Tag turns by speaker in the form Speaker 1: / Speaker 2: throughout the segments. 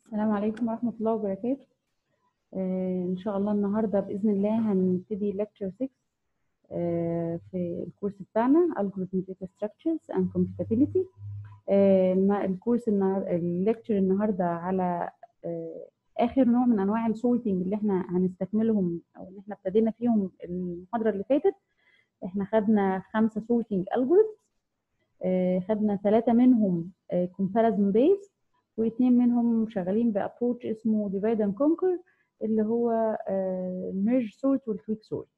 Speaker 1: السلام عليكم ورحمة الله وبركاته آه، إن شاء الله النهاردة بإذن الله هنبتدي lecture 6 آه، في الكورس بتاعنا Algorithm Data Structures and Computability آه، الم- الكورس النهار- الليكتشر النهاردة على آه، آخر نوع من أنواع السورتنج اللي احنا هنستكملهم أو اللي احنا ابتدينا فيهم المحاضرة اللي فاتت احنا خدنا خمسة sorting algorithms آه، خدنا ثلاثة منهم آه، comparison based واثنين منهم شغالين بابروتش اسمه divide and conquer اللي هو الميرج سورت والكويك سورت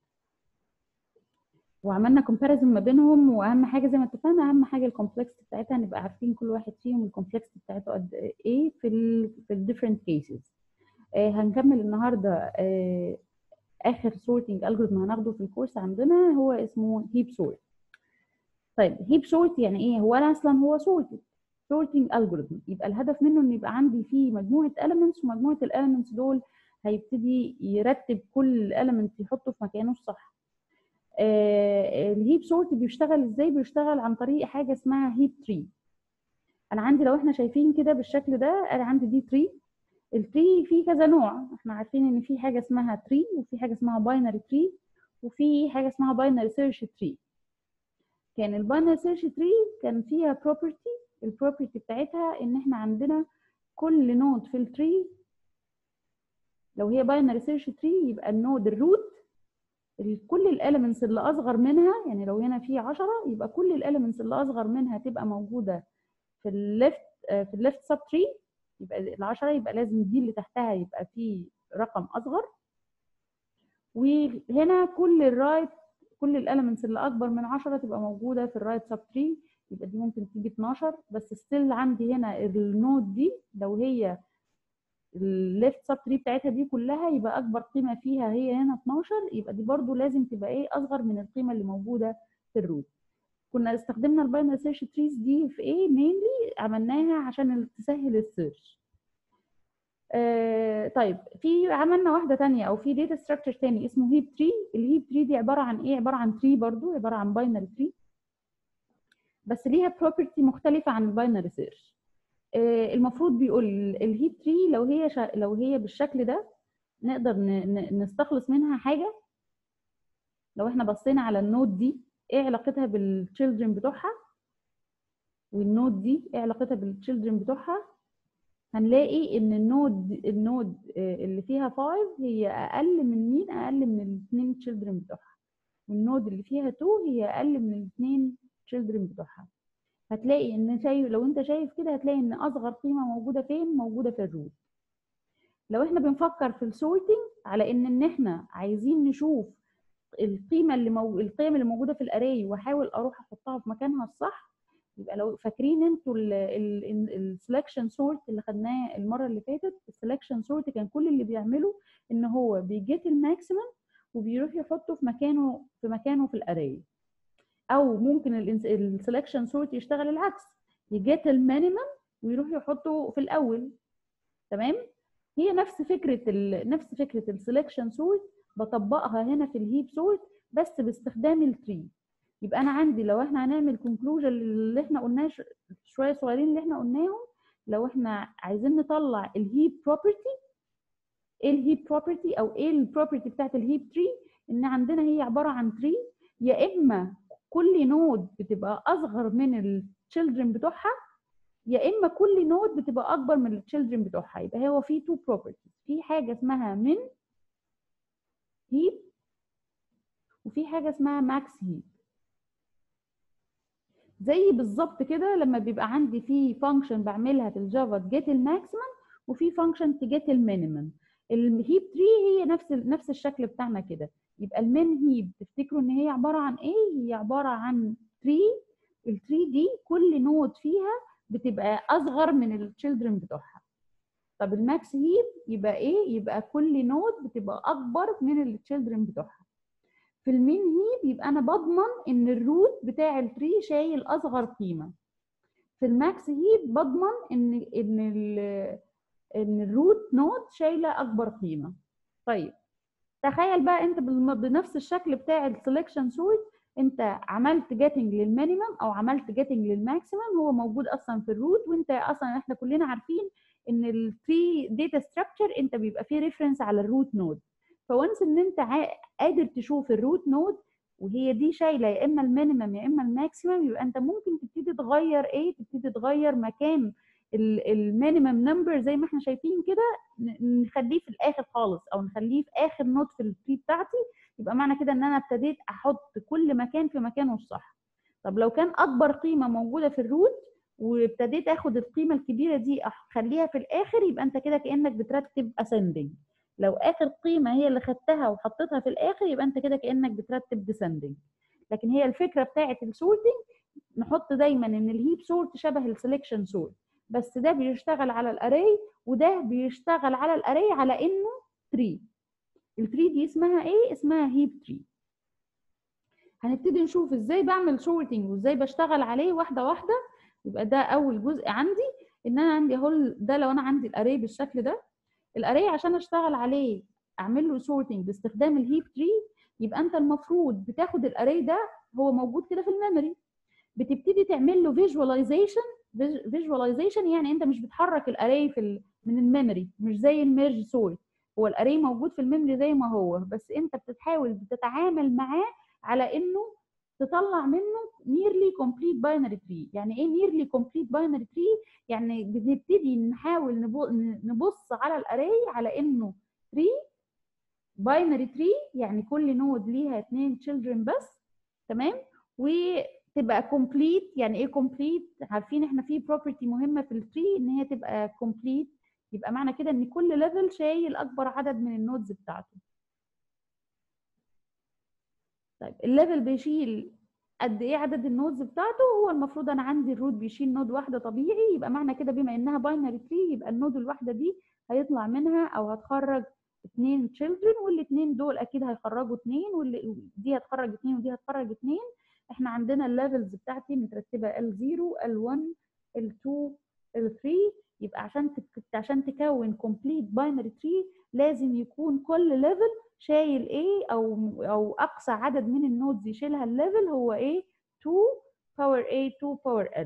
Speaker 1: وعملنا comparison ما بينهم واهم حاجه زي ما اتفقنا اهم حاجه الكومبلكس بتاعتها نبقى عارفين كل واحد فيهم الكومبلكس بتاعته قد ايه في ال في ال different cases آه، هنكمل النهارده آه، اخر sorting algorithm هناخده في الكورس عندنا هو اسمه heap sort طيب heap sort يعني ايه هو انا اصلا هو sorted sorting algorithm يبقى الهدف منه ان يبقى عندي فيه مجموعه elements ومجموعه الاليمنتس دول هيبتدي يرتب كل element يحطه في مكانه الصح آه الهيب سورت بيشتغل ازاي بيشتغل عن طريق حاجه اسمها هيب تري انا عندي لو احنا شايفين كده بالشكل ده انا عندي دي تري التري فيه كذا نوع احنا عارفين ان في حاجه اسمها تري وفي حاجه اسمها باينري تري وفي حاجه اسمها باينري سيرش تري كان الباينري سيرش تري كان فيها بروبرتي البروبرتي بتاعتها ان احنا عندنا كل نود في التري لو هي باينري سيرش تري يبقى النود الروت ال- كل الاليمنتس اللي اصغر منها يعني لو هنا في 10 يبقى كل الاليمنتس اللي اصغر منها تبقى موجوده في الليفت في الليفت سب تري يبقى ال 10 يبقى لازم دي اللي تحتها يبقى في رقم اصغر وهنا كل الرايت كل الاليمنتس اللي اكبر من 10 تبقى موجوده في الرايت سب تري يبقى دي ممكن تيجي 12 بس ستيل عندي هنا النود دي لو هي الليفت سب تري بتاعتها دي كلها يبقى اكبر قيمه فيها هي هنا 12 يبقى دي برضو لازم تبقى ايه اصغر من القيمه اللي موجوده في الروت كنا استخدمنا الباينري سيرش تريز دي في ايه مينلي عملناها عشان تسهل السيرش آه طيب في عملنا واحده تانية او في داتا ستراكشر تاني اسمه هيب تري الهيب تري دي عباره عن ايه عباره عن تري برضو عباره عن باينري تري بس ليها بروبرتي مختلفه عن الباينري سيرش آه، المفروض بيقول الهيب تري لو هي شا... لو هي بالشكل ده نقدر ن... ن- نستخلص منها حاجه لو احنا بصينا على النود دي ايه علاقتها بالتشيلدرن بتوعها والنود دي ايه علاقتها بالتشيلدرن بتوعها هنلاقي ان النود النود آه، اللي فيها 5 هي اقل من مين اقل من الاثنين تشيلدرن بتوعها والنود اللي فيها 2 هي اقل من الاثنين تشيلدرن بتوعها هتلاقي ان شايف لو انت شايف كده هتلاقي ان اصغر قيمه موجوده فين موجوده في الروت لو احنا بنفكر في السورتنج على ان ان احنا عايزين نشوف القيمه اللي مو... القيم اللي موجوده في الاري واحاول اروح احطها في مكانها الصح يبقى لو فاكرين انتوا السelection سورت اللي خدناه المره اللي فاتت السelection سورت كان كل اللي بيعمله ان هو بيجيت الماكسيمم وبيروح يحطه في مكانه في مكانه في الاري او ممكن السelection سورت يشتغل العكس يجيت المينيمم ويروح يحطه في الاول تمام هي نفس فكره ال... نفس فكره السelection سورت بطبقها هنا في الهيب سورت بس باستخدام التري يبقى انا عندي لو احنا هنعمل كونكلوجن اللي احنا قلناه ش- شويه صغيرين اللي احنا قلناهم لو احنا عايزين نطلع الهيب بروبرتي ايه الهيب بروبرتي او ايه البروبرتي بتاعت الهيب تري ان عندنا هي عباره عن تري يا اما كل نود بتبقى اصغر من التشيلدرن بتوعها يا اما كل نود بتبقى اكبر من التشيلدرن بتوعها يبقى هو في تو بروبرتيز في حاجه اسمها من هيب وفي حاجه اسمها ماكس هيب زي بالظبط كده لما بيبقى عندي في فانكشن بعملها في الجافا تجيت الماكسيمم وفي فانكشن تجيت المينيمم الهيب تري هي نفس نفس الشكل بتاعنا كده يبقى المين هيب تفتكروا ان هي عباره عن ايه هي عباره عن تري التري دي كل نود فيها بتبقى اصغر من التشيلدرن بتوعها طب الماكس هيب يبقى ايه يبقى كل نود بتبقى اكبر من التشيلدرن بتوعها في المين هيب يبقى انا بضمن ان الروت بتاع التري شايل اصغر قيمه في الماكس هيب بضمن ان ان ال- ان الروت نود شايله اكبر قيمه طيب تخيل بقى انت بالم- بنفس الشكل بتاع السelection سورت انت عملت جيتنج للمينيمم او عملت جيتنج للماكسيمم هو موجود اصلا في الروت وانت اصلا احنا كلنا عارفين ان التري داتا ستراكشر انت بيبقى فيه ريفرنس على الروت نود فونس ان انت قادر تشوف الروت نود وهي دي شايله يا اما المينيمم يا اما الماكسيمم يبقى انت ممكن تبتدي تغير ايه تبتدي تغير مكان المينيمم نمبر زي ما احنا شايفين كده نخليه في الاخر خالص او نخليه في اخر نوت في التري بتاعتي يبقى معنى كده ان انا ابتديت احط كل مكان في مكانه الصح طب لو كان اكبر قيمه موجوده في الروت وابتديت اخد القيمه الكبيره دي اخليها في الاخر يبقى انت كده كانك بترتب ascending لو اخر قيمه هي اللي خدتها وحطيتها في الاخر يبقى انت كده كانك بترتب descending لكن هي الفكره بتاعه السورتنج نحط دايما ان الهيب سورت شبه السلكشن سورت بس ده بيشتغل على الاري وده بيشتغل على الاري على انه تري التري دي اسمها ايه اسمها هيب تري هنبتدي نشوف ازاي بعمل سورتنج وازاي بشتغل عليه واحده واحده يبقى ده اول جزء عندي ان انا عندي اهو ده لو انا عندي الاري بالشكل ده الاري عشان اشتغل عليه اعمل له سورتنج باستخدام الهيب تري يبقى انت المفروض بتاخد الاري ده هو موجود كده في الميموري بتبتدي تعمل له فيجواليزيشن فيجواليزيشن يعني انت مش بتحرك الاري في ال من الميموري مش زي الميرج سورت هو الاري موجود في الميموري زي ما هو بس انت بتحاول بتتعامل معاه على انه تطلع منه nearly complete binary tree يعني ايه nearly complete binary tree يعني بنبتدي نحاول نبص على الاري على انه tree binary tree يعني كل نود ليها اثنين children بس تمام وتبقى complete يعني ايه complete عارفين احنا في property مهمه في التري ان هي تبقى complete يبقى معنى كده ان كل ليفل شايل اكبر عدد من النودز بتاعته طيب الليفل بيشيل قد ايه عدد النودز بتاعته هو المفروض انا عندي الروت بيشيل نود واحده طبيعي يبقى معنى كده بما انها باينري تري يبقى النود الواحده دي هيطلع منها او هتخرج اثنين تشيلدرن والاثنين دول اكيد هيخرجوا اثنين ودي هتخرج اثنين ودي هتخرج اثنين احنا عندنا الليفلز بتاعتي مترتبه L0 L1 L2 L3 يبقى عشان عشان تكون كومبليت باينري تري لازم يكون كل ليفل شايل ايه او او اقصى عدد من النودز يشيلها الليفل هو ايه 2 باور A 2 باور L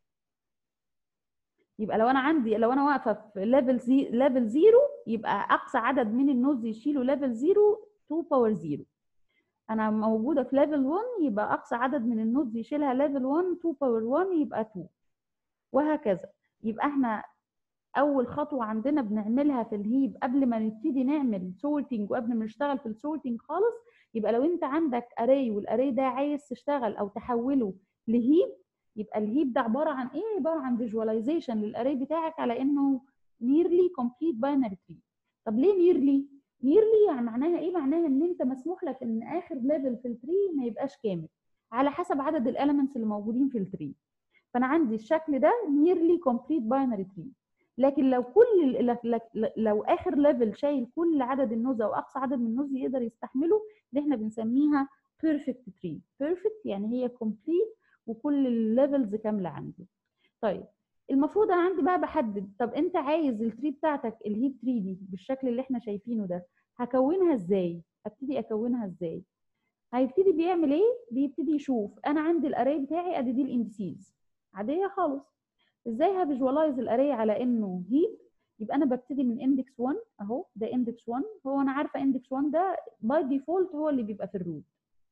Speaker 1: يبقى لو انا عندي لو انا واقفه في ليفل زي ليفل 0 يبقى اقصى عدد من النودز يشيلوا ليفل 0 2 باور 0 انا موجوده في ليفل 1 يبقى اقصى عدد من النودز يشيلها ليفل 1 2 باور 1 يبقى 2 وهكذا يبقى احنا اول خطوه عندنا بنعملها في الهيب قبل ما نبتدي نعمل سورتنج وقبل ما نشتغل في السورتنج خالص يبقى لو انت عندك اري والاري ده عايز تشتغل او تحوله لهيب يبقى الهيب ده عباره عن ايه عباره عن فيجواليزيشن للاري بتاعك على انه نيرلي كومبليت باينري تري طب ليه نيرلي نيرلي يعني معناها ايه معناها ان انت مسموح لك ان اخر ليفل في التري ما يبقاش كامل على حسب عدد الاليمنتس اللي موجودين في التري فانا عندي الشكل ده نيرلي كومبليت باينري تري لكن لو كل لو اخر ليفل شايل كل عدد النوز او اقصى عدد من النوز يقدر يستحمله دي احنا بنسميها بيرفكت تري بيرفكت يعني هي كومبليت وكل الليفلز كامله عندي طيب المفروض انا عندي بقى بحدد طب انت عايز التري بتاعتك الهيب تري دي بالشكل اللي احنا شايفينه ده هكونها ازاي ابتدي اكونها ازاي هيبتدي بيعمل ايه بيبتدي يشوف انا عندي الاري بتاعي ادي دي الاندسيز عاديه خالص ازاي هفيجوالايز الاري على انه هيب يبقى انا ببتدي من اندكس 1 اهو ده اندكس 1 هو انا عارفه اندكس 1 ده باي ديفولت هو اللي بيبقى في الروت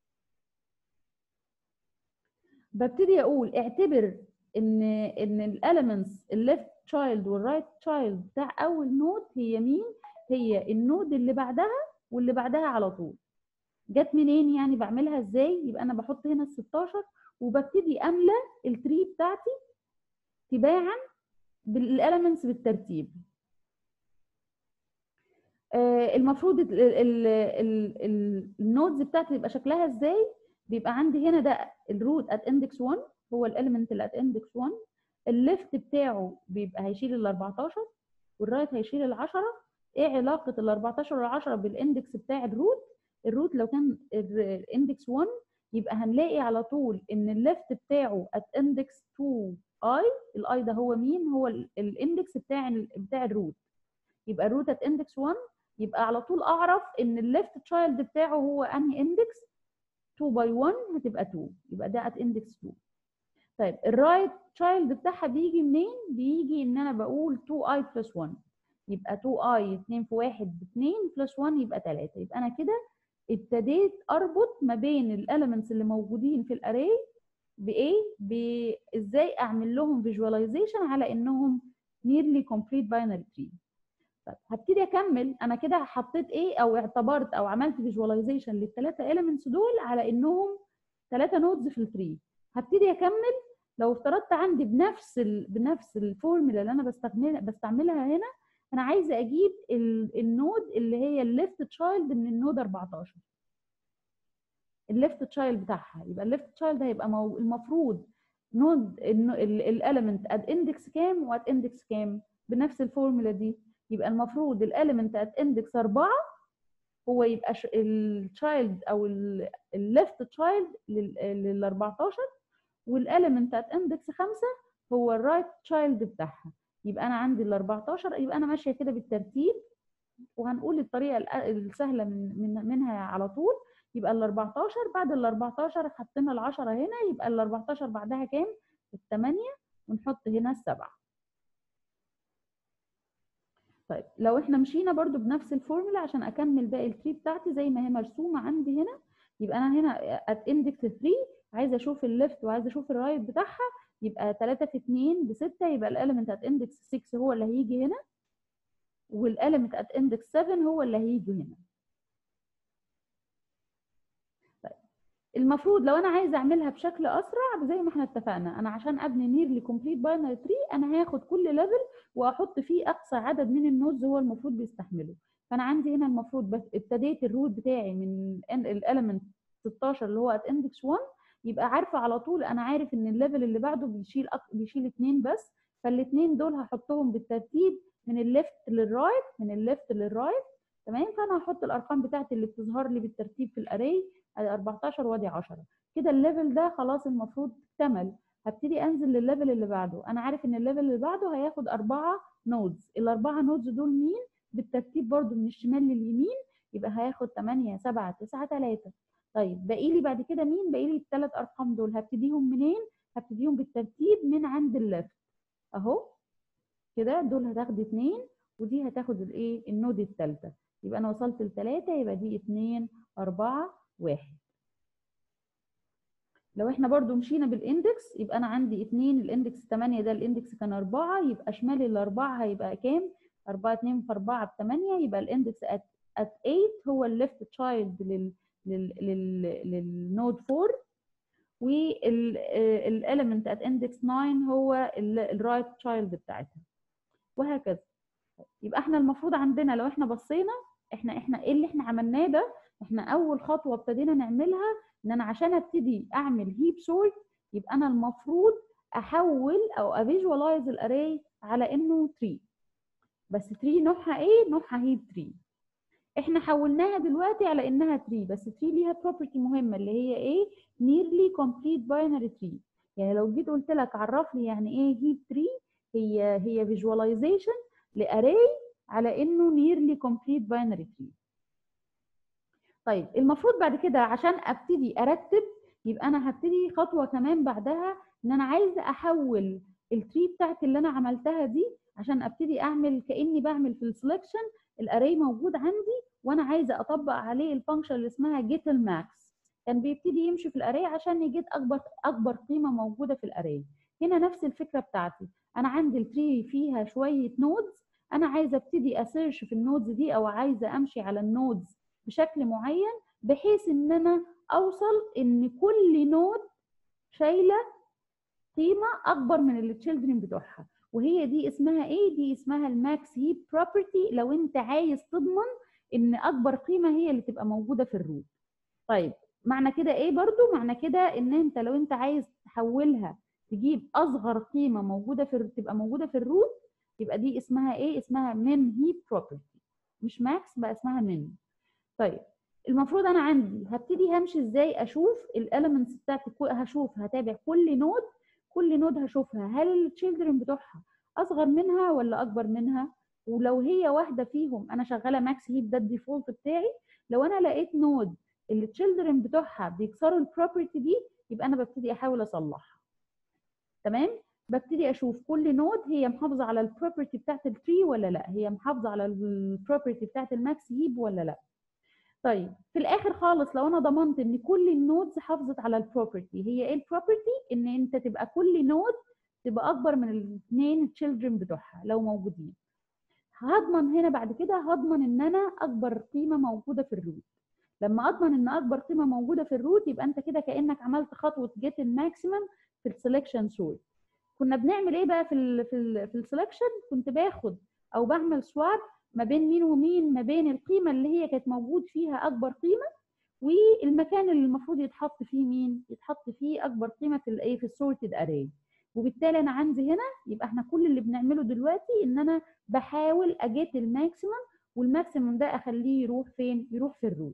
Speaker 1: ببتدي اقول اعتبر ان ان الاليمنتس الليفت تشايلد والرايت تشايلد بتاع اول نود هي مين هي النود اللي بعدها واللي بعدها على طول جت منين يعني بعملها ازاي يبقى انا بحط هنا ال 16 وببتدي املى التري بتاعتي تباعا بالاليمنتس بالترتيب آه المفروض النودز بتاعتي يبقى شكلها ازاي بيبقى عندي هنا ده الروت ات اندكس 1 هو الاليمنت اللي ات اندكس 1 الليفت بتاعه بيبقى هيشيل ال 14 والرايت هيشيل ال 10 ايه علاقه ال 14 وال 10 بالاندكس بتاع الروت الروت لو كان الاندكس 1 يبقى هنلاقي على طول ان الليفت بتاعه ات اندكس 2 اي الاي ده هو مين هو الاندكس بتاع بتاع الروت يبقى الروت ات اندكس 1 يبقى على طول اعرف ان الليفت تشايلد بتاعه هو انهي اندكس 2 باي 1 هتبقى 2 يبقى ده ات اندكس 2 طيب الرايت تشايلد بتاعها بيجي منين بيجي ان انا بقول 2 اي بلس 1 يبقى 2 اي 2 في 1 ب 2 بلس 1 يبقى 3 يبقى انا كده ابتديت اربط ما بين الاليمنتس اللي موجودين في الاري بايه بازاي اعمل لهم فيجواليزيشن على انهم nearly complete binary tree طب هبتدي اكمل انا كده حطيت ايه او اعتبرت او عملت فيجواليزيشن للثلاثه اليمنتس دول على انهم ثلاثه نودز في التري هبتدي اكمل لو افترضت عندي بنفس ال... بنفس الفورمولا اللي انا بستعملها بستعملها هنا انا عايزه اجيب ال... النود اللي هي الليفت تشايلد من النود 14 الليفت تشايلد بتاعها يبقى الليفت تشايلد هيبقى مو... المفروض نود الاليمنت اد اندكس كام وات اندكس كام بنفس الفورمولا دي يبقى المفروض الاليمنت ات اندكس 4 هو يبقى التشايلد او الليفت تشايلد لل 14 والاليمنت ات اندكس 5 هو الرايت تشايلد بتاعها يبقى انا عندي ال 14 يبقى انا ماشيه كده بالترتيب وهنقول الطريقه السهله من, من منها على طول يبقى ال 14 بعد ال 14 حطينا ال 10 هنا يبقى ال 14 بعدها كام؟ الثمانية ونحط هنا السبعة. طيب لو احنا مشينا برضو بنفس الفورمولا عشان اكمل باقي التري بتاعتي زي ما هي مرسومه عندي هنا يبقى انا هنا ات اندكس 3 عايزه اشوف الليفت وعايزه اشوف الرايت بتاعها يبقى 3 في 2 ب 6 يبقى الاليمنت ات اندكس 6 هو اللي هيجي هنا والاليمنت ات اندكس 7 هو اللي هيجي هنا المفروض لو انا عايزه اعملها بشكل اسرع زي ما احنا اتفقنا انا عشان ابني نيرلي كومبليت باينري تري انا هاخد كل ليفل واحط فيه اقصى عدد من النودز هو المفروض بيستحمله فانا عندي هنا المفروض بس ابتديت الروت بتاعي من الاليمنت 16 اللي هو ات اندكس 1 يبقى عارفه على طول انا عارف ان الليفل اللي بعده بيشيل أك... بيشيل اثنين بس فالاثنين دول هحطهم بالترتيب من الليفت للرايت من الليفت للرايت تمام فانا هحط الارقام بتاعتي اللي بتظهر لي بالترتيب في الاري ادي 14 وادي 10 كده الليفل ده خلاص المفروض اكتمل هبتدي انزل للليفل اللي بعده انا عارف ان الليفل اللي بعده هياخد اربعه نودز الاربعه نودز دول مين بالترتيب برده من الشمال لليمين يبقى هياخد 8 7 9 3 طيب باقي لي بعد كده مين باقي لي الثلاث ارقام دول هبتديهم منين هبتديهم بالترتيب من عند الليفت اهو كده دول هتاخد اتنين ودي هتاخد الايه النود الثالثه يبقى انا وصلت لثلاثه يبقى دي اتنين اربعه واحد لو احنا برضو مشينا بالاندكس يبقى انا عندي اتنين الاندكس 8 ده الاندكس كان 4 يبقى شمال الاربعه هيبقى كام 4 2 في 4 ب 8 يبقى الاندكس ات ات 8 هو الليفت تشايلد لل لل لل للنود 4 والاليمنت ات اندكس 9 هو الرايت تشايلد بتاعتها وهكذا يبقى احنا المفروض عندنا لو احنا بصينا احنا احنا ايه اللي احنا عملناه ده احنا اول خطوه ابتدينا نعملها ان انا عشان ابتدي اعمل هيب سورت يبقى انا المفروض احول او افيجوالايز الاري على انه تري بس تري نوعها ايه نوعها هيب تري احنا حولناها دلوقتي على انها تري بس تري ليها بروبرتي مهمه اللي هي ايه nearly complete binary tree يعني لو جيت قلت لك عرف لي يعني ايه هيب تري هي هي فيجواليزيشن لاري على انه nearly complete binary tree طيب المفروض بعد كده عشان ابتدي ارتب يبقى انا هبتدي خطوه كمان بعدها ان انا عايزه احول التري بتاعتي اللي انا عملتها دي عشان ابتدي اعمل كاني بعمل في السلكشن الاري موجود عندي وانا عايزه اطبق عليه الفانكشن اللي اسمها جيت الماكس كان بيبتدي يمشي في الاري عشان يجيت اكبر اكبر قيمه موجوده في الاري هنا نفس الفكره بتاعتي انا عندي التري فيها شويه نودز انا عايزه ابتدي اسيرش في النودز دي او عايزه امشي على النودز بشكل معين بحيث ان انا اوصل ان كل نود شايله قيمه اكبر من التشيلدرن بتوعها وهي دي اسمها ايه دي اسمها الماكس هيب بروبرتي لو انت عايز تضمن ان اكبر قيمه هي اللي تبقى موجوده في الروت طيب معنى كده ايه برضو معنى كده ان انت لو انت عايز تحولها تجيب اصغر قيمه موجوده في تبقى موجوده في الروت يبقى دي اسمها ايه اسمها من هيب بروبرتي مش ماكس بقى اسمها من طيب المفروض انا عندي هبتدي همشي ازاي اشوف الاليمنتس بتاعتي هشوف هتابع كل نود كل نود هشوفها هل التشيلدرن بتوعها اصغر منها ولا اكبر منها ولو هي واحده فيهم انا شغاله ماكس هيب ده الديفولت بتاعي لو انا لقيت نود اللي التشيلدرن بتوعها بيكسروا البروبرتي دي يبقى انا ببتدي احاول اصلحها تمام ببتدي اشوف كل نود هي محافظه على البروبرتي بتاعت التري ولا لا هي محافظه على البروبرتي بتاعت الماكس هيب ولا لا طيب في الاخر خالص لو انا ضمنت ان كل النودز حافظت على البروبرتي هي ايه البروبرتي ان انت تبقى كل نود تبقى اكبر من الاثنين تشيلدرن بتوعها لو موجودين هضمن هنا بعد كده هضمن ان انا اكبر قيمه موجوده في الروت لما اضمن ان اكبر قيمه موجوده في الروت يبقى انت كده كانك عملت خطوه جيت الماكسيمم في السلكشن سورت كنا بنعمل ايه بقى في ال في ال في السلكشن كنت باخد او بعمل سواب ما بين مين ومين ما بين القيمه اللي هي كانت موجود فيها اكبر قيمه والمكان اللي المفروض يتحط فيه مين يتحط فيه اكبر قيمه في الايه في السورتد اري وبالتالي انا عندي هنا يبقى احنا كل اللي بنعمله دلوقتي ان انا بحاول اجيت الماكسيمم والماكسيمم ده اخليه يروح فين يروح في الروت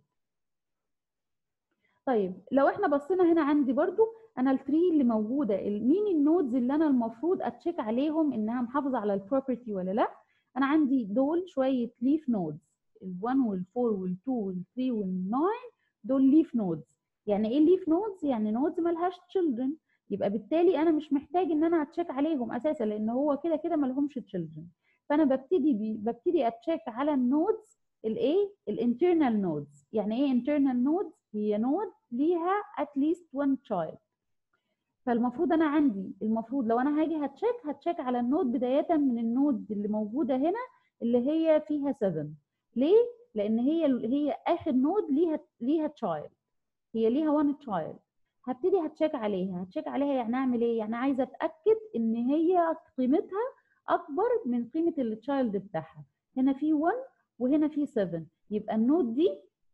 Speaker 1: طيب لو احنا بصينا هنا عندي برضو انا التري اللي موجوده مين النودز اللي انا المفروض اتشيك عليهم انها محافظه على البروبرتي ولا لا انا عندي دول شويه ليف نودز ال1 وال4 وال2 وال3 وال9 دول ليف نودز يعني ايه ليف نودز يعني نودز ملهاش تشيلدرن يبقى بالتالي انا مش محتاج ان انا اتشيك عليهم اساسا لان هو كده كده مالهمش تشيلدرن فانا ببتدي بي ببتدي اتشيك على النودز الايه الانترنال نودز يعني ايه انترنال نودز هي نود ليها at least one child فالمفروض انا عندي المفروض لو انا هاجي هتشيك هتشيك على النود بدايه من النود اللي موجوده هنا اللي هي فيها 7 ليه لان هي هي اخر نود ليها ليها تشايلد هي ليها وان تشايلد هبتدي هتشيك عليها هتشيك عليها يعني اعمل ايه يعني عايزه اتاكد ان هي قيمتها اكبر من قيمه التشايلد بتاعها هنا في 1 وهنا في 7 يبقى النود دي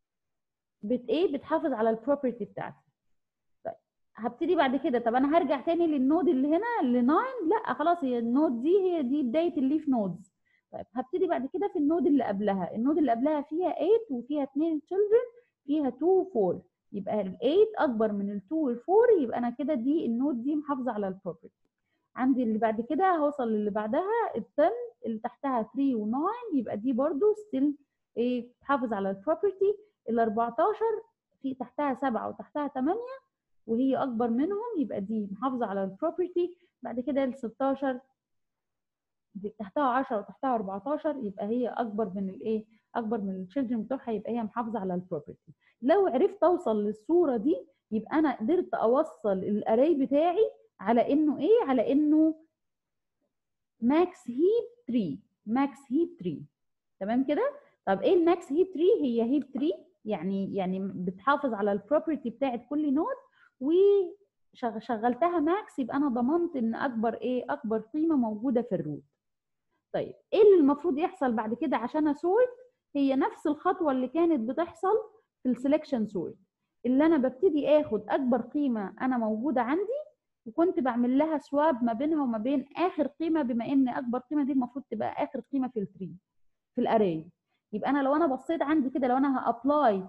Speaker 1: بت ايه بتحافظ على البروبرتي بتاعتي طيب هبتدي بعد كده طب انا هرجع تاني للنود اللي هنا اللي 9 لا خلاص هي النود دي هي دي بدايه الليف نودز طيب هبتدي بعد كده في النود اللي قبلها النود اللي قبلها فيها 8 وفيها 2 children فيها 2 و 4 يبقى ال 8 اكبر من ال 2 وال 4 يبقى انا كده دي النود دي محافظه على البروبرتي عندي اللي بعد كده هوصل للي بعدها ال 10 اللي تحتها 3 و 9 يبقى دي برضو ستيل ايه تحافظ على البروبرتي ال 14 في تحتها 7 وتحتها 8 وهي اكبر منهم يبقى دي محافظه على البروبرتي بعد كده ال 16 تحتها 10 وتحتها 14 يبقى هي اكبر من الايه اكبر من التشيلدرن بتوعها يبقى هي محافظه على البروبرتي لو عرفت اوصل للصوره دي يبقى انا قدرت اوصل الاري بتاعي على انه ايه على انه ماكس هيب 3 ماكس هيب 3 تمام كده طب ايه الماكس هيب 3 هي هيب 3 يعني يعني بتحافظ على البروبرتي بتاعت كل نود وشغلتها ماكس يبقى انا ضمنت ان اكبر ايه اكبر قيمه موجوده في الروت طيب ايه اللي المفروض يحصل بعد كده عشان اسورت هي نفس الخطوه اللي كانت بتحصل في السلكشن سورت اللي انا ببتدي اخد اكبر قيمه انا موجوده عندي وكنت بعمل لها سواب ما بينها وما بين اخر قيمه بما ان اكبر قيمه دي المفروض تبقى اخر قيمه في التري في الاري يبقى انا لو انا بصيت عندي كده لو انا هابلاي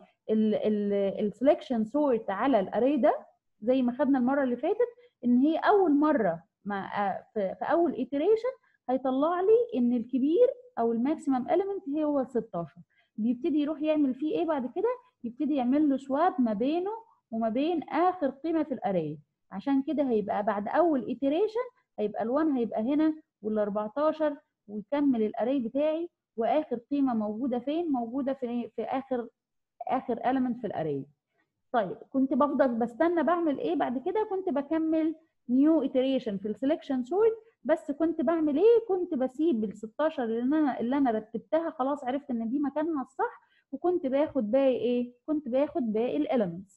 Speaker 1: السلكشن سورت على الاري ده زي ما خدنا المره اللي فاتت ان هي اول مره ما في اول ايتريشن هيطلع لي ان الكبير او الماكسيمم اليمنت هو 16 بيبتدي يروح يعمل فيه ايه بعد كده يبتدي يعمل له سواب ما بينه وما بين اخر قيمه في الاري عشان كده هيبقى بعد اول ايتريشن هيبقى ال1 هيبقى هنا وال14 ويكمل الاري بتاعي واخر قيمه موجوده فين موجوده في في اخر اخر element في الاري طيب كنت بفضل بستنى بعمل ايه بعد كده كنت بكمل نيو iteration في السلكشن سورت بس كنت بعمل ايه كنت بسيب ال 16 اللي انا اللي انا رتبتها خلاص عرفت ان دي مكانها الصح وكنت باخد باقي ايه كنت باخد باقي الاليمنتس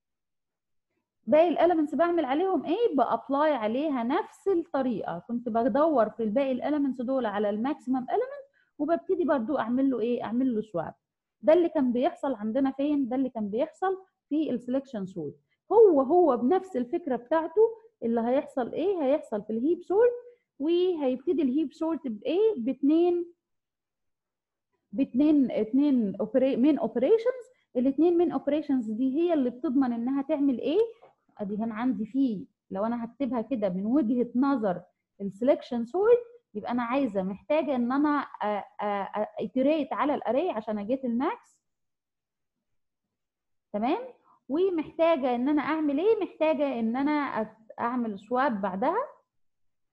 Speaker 1: باقي الاليمنتس بعمل عليهم ايه بابلاي عليها نفس الطريقه كنت بدور في الباقي الاليمنتس دول على الماكسيمم اليمنت وببتدي برضو اعمل له ايه اعمل له سواب ده اللي كان بيحصل عندنا فين ده اللي كان بيحصل في السلكشن سورت هو هو بنفس الفكره بتاعته اللي هيحصل ايه هيحصل في الهيب سورت وهيبتدي الهيب سورت بايه باثنين باثنين اثنين مين اوبريشنز الاثنين مين اوبريشنز دي هي اللي بتضمن انها تعمل ايه ادي هنا عندي فيه لو انا هكتبها كده من وجهه نظر السلكشن سورت يبقى انا عايزه محتاجه ان انا ايتريت على الاري عشان اجيت الماكس تمام ومحتاجه ان انا اعمل ايه محتاجه ان انا اعمل سواب بعدها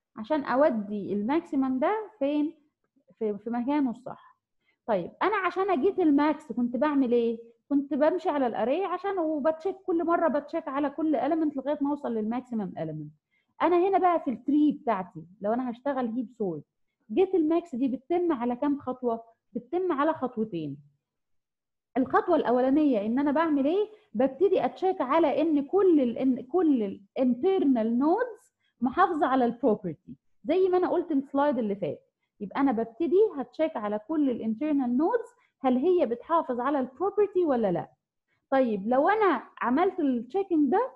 Speaker 1: عشان اودي الماكسيمم ده فين في, في مكانه الصح طيب انا عشان اجيت الماكس كنت بعمل ايه كنت بمشي على الاري عشان وبتشيك كل مره بتشيك على كل element لغايه ما اوصل للماكسيمم element انا هنا بقى في التري بتاعتي لو انا هشتغل هيب سورت جيت الماكس دي بتتم على كام خطوه بتتم على خطوتين الخطوه الاولانيه ان انا بعمل ايه ببتدي اتشيك على ان كل ال ان كل الانترنال نودز محافظه على البروبرتي زي ما انا قلت السلايد اللي فات يبقى انا ببتدي هتشيك على كل الانترنال نودز هل هي بتحافظ على البروبرتي ولا لا طيب لو انا عملت التشيكنج ده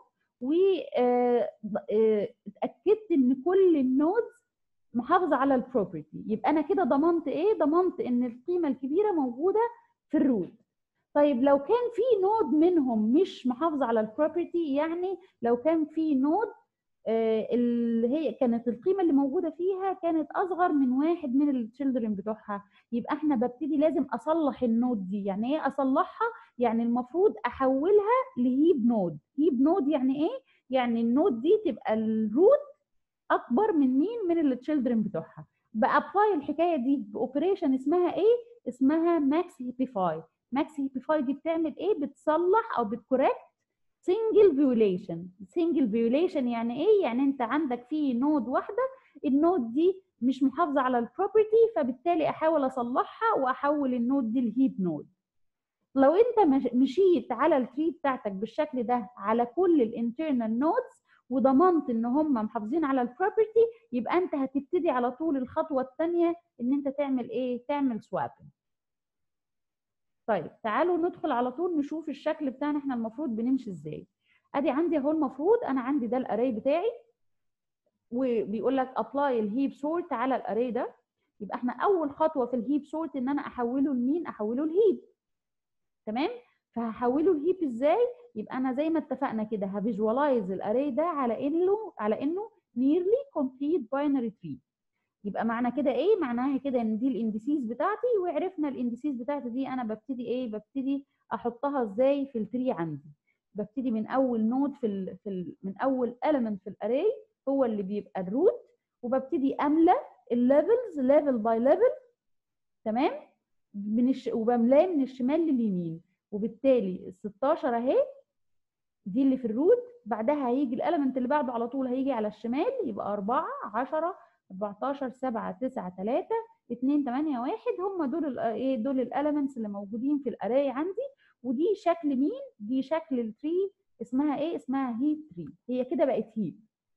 Speaker 1: واتاكدت ان كل النودز محافظه على البروبرتي يبقى انا كده ضمنت ايه ضمنت ان القيمه الكبيره موجوده في الروت طيب لو كان في نود منهم مش محافظه على البروبرتي يعني لو كان في نود اللي هي كانت القيمه اللي موجوده فيها كانت اصغر من واحد من التشيلدرن بتوعها يبقى احنا ببتدي لازم اصلح النود دي يعني ايه اصلحها يعني المفروض احولها لهيب نود هيب نود يعني ايه يعني النود دي تبقى الروت اكبر من مين من التشيلدرن بتوعها بابلاي الحكايه دي باوبريشن اسمها ايه اسمها ماكس هيبيفاي ماكس هيبيفاي دي بتعمل ايه بتصلح او بتكوركت سنجل فيوليشن سنجل فيوليشن يعني ايه يعني انت عندك في نود واحده النود دي مش محافظه على البروبرتي فبالتالي احاول اصلحها واحول النود دي لهيب نود لو انت مشيت على التري بتاعتك بالشكل ده على كل الانترنال نودز وضمنت ان هم محافظين على البروبرتي يبقى انت هتبتدي على طول الخطوه الثانيه ان انت تعمل ايه تعمل سوابنج طيب تعالوا ندخل على طول نشوف الشكل بتاعنا احنا المفروض بنمشي ازاي ادي عندي اهو المفروض انا عندي ده الاري بتاعي وبيقول لك ابلاي الهيب سورت على الاري ده يبقى احنا اول خطوه في الهيب سورت ان انا احوله لمين احوله لهيب تمام فهحوله لهيب ازاي يبقى انا زي ما اتفقنا كده هفيجوالايز الاري ده على انه على انه nearly complete binary tree يبقى معنى كده ايه معناها كده ان دي الاندسيز بتاعتي وعرفنا الاندسيز بتاعتي دي انا ببتدي ايه ببتدي احطها ازاي في التري عندي ببتدي من اول نود في ال في ال من اول element في الاري هو اللي بيبقى الروت وببتدي املى الليفلز ليفل باي ليفل تمام من الش... وبملاه من الشمال لليمين وبالتالي ال 16 اهي دي اللي في الروت بعدها هيجي الاليمنت اللي بعده على طول هيجي على الشمال يبقى 4 10 14 7 9 3 2 8 1 هم دول ايه دول الاليمنتس اللي موجودين في الاري عندي ودي شكل مين دي شكل التري اسمها ايه اسمها هيب تري هي كده بقت هيب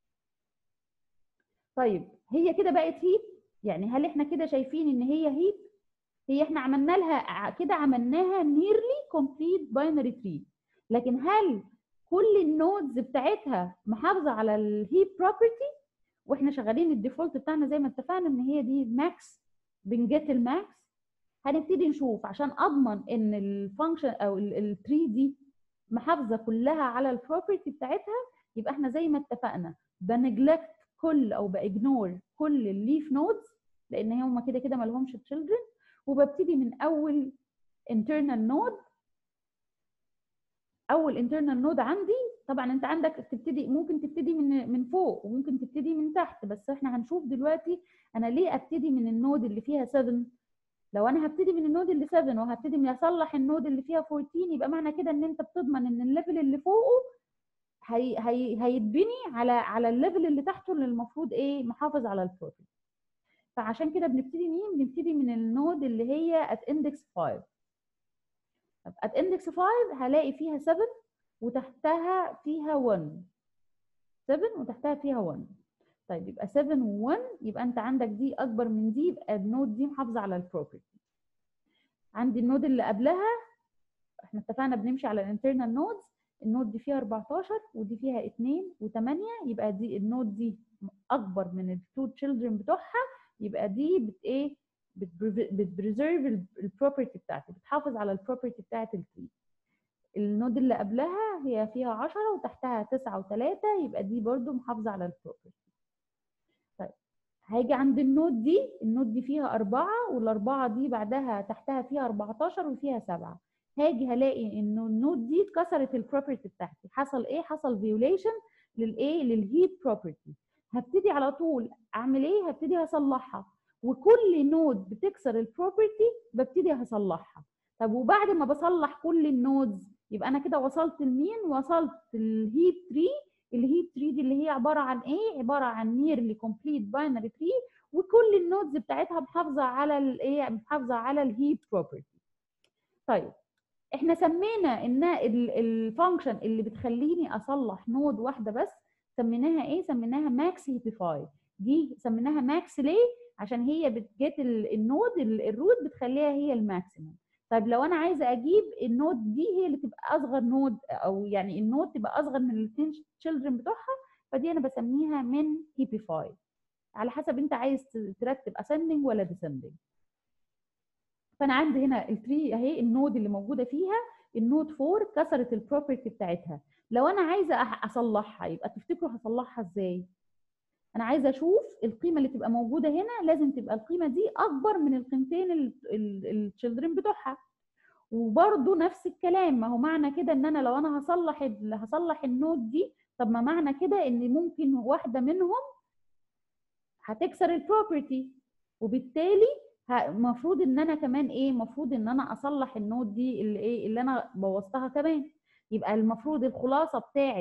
Speaker 1: طيب هي كده بقت هيب يعني هل احنا كده شايفين ان هي هيب هي احنا عملنا لها كده عملناها nearly complete binary tree لكن هل كل النودز بتاعتها محافظه على الهيب بروبرتي واحنا شغالين الديفولت بتاعنا زي ما اتفقنا ان هي دي ماكس بنجيت الماكس هنبتدي نشوف عشان اضمن ان الفانكشن او التري دي محافظه كلها على البروبرتي بتاعتها يبقى احنا زي ما اتفقنا بنجلكت كل او باجنور كل الليف نودز لان هم كده كده ما لهمش تشيلدرن وببتدي من اول internal node اول internal node عندي طبعا انت عندك تبتدي ممكن تبتدي من من فوق وممكن تبتدي من تحت بس احنا هنشوف دلوقتي انا ليه ابتدي من النود اللي فيها 7 لو انا هبتدي من النود اللي 7 وهبتدي من اصلح النود اللي فيها 14 يبقى معنى كده ان انت بتضمن ان الليفل اللي فوقه هي هي هيتبني على على الليفل اللي تحته اللي المفروض ايه محافظ على البروفيل فعشان كده بنبتدي مين بنبتدي من النود اللي هي at index 5 طب at index 5 هلاقي فيها 7 وتحتها فيها 1 7 وتحتها فيها 1 طيب يبقى 7 و1 يبقى انت عندك دي اكبر من دي يبقى النود دي محافظه على البروبرتي عندي النود اللي قبلها احنا اتفقنا بنمشي على الانترنال نودز النود دي فيها 14 ودي فيها 2 و8 يبقى دي النود دي اكبر من التو تشيلدرن بتوعها يبقى دي بت ايه بتبريزيرف البروبرتي بتاعتي بتحافظ على البروبرتي بتاعت التري النود اللي قبلها هي فيها 10 وتحتها 9 و3 يبقى دي برضو محافظه على البروبرتي طيب هاجي عند النود دي النود دي فيها أربعة والأربعة دي بعدها تحتها فيها 14 وفيها سبعة هاجي هلاقي انه النود دي كسرت البروبرتي بتاعتي حصل ايه حصل فيوليشن للايه للهيب بروبرتي هبتدي على طول اعمل ايه هبتدي اصلحها وكل نود بتكسر البروبرتي ببتدي هصلحها طب وبعد ما بصلح كل النودز يبقى انا كده وصلت لمين وصلت الهيب تري الهيب تري دي اللي هي عباره عن ايه عباره عن نيرلي كومبليت باينري تري وكل النودز بتاعتها محافظه على الايه محافظه على الهيب بروبرتي طيب احنا سمينا ان الفانكشن اللي بتخليني اصلح نود واحده بس سميناها ايه سميناها ماكس هيبيفاي دي سميناها ماكس ليه عشان هي بتجيت النود الروت بتخليها هي الماكسيمم طيب لو انا عايزه اجيب النود دي هي اللي تبقى اصغر نود او يعني النود تبقى اصغر من الاثنين تشيلدرن بتوعها فدي انا بسميها من هيبيفاي على حسب انت عايز ترتب ascending ولا descending فانا عندي هنا التري اهي النود اللي موجوده فيها النود 4 كسرت البروبرتي بتاعتها لو انا عايزه اصلحها يبقى تفتكروا هصلحها ازاي انا عايزه اشوف القيمه اللي تبقى موجوده هنا لازم تبقى القيمه دي اكبر من القيمتين التشيلدرن بتوعها وبرده نفس الكلام ما هو معنى كده ان انا لو انا هصلح هصلح النود دي طب ما معنى كده ان ممكن واحده منهم هتكسر البروبرتي وبالتالي المفروض ان انا كمان ايه المفروض ان انا اصلح النود دي اللي ايه اللي انا بوظتها كمان يبقى المفروض الخلاصه بتاعه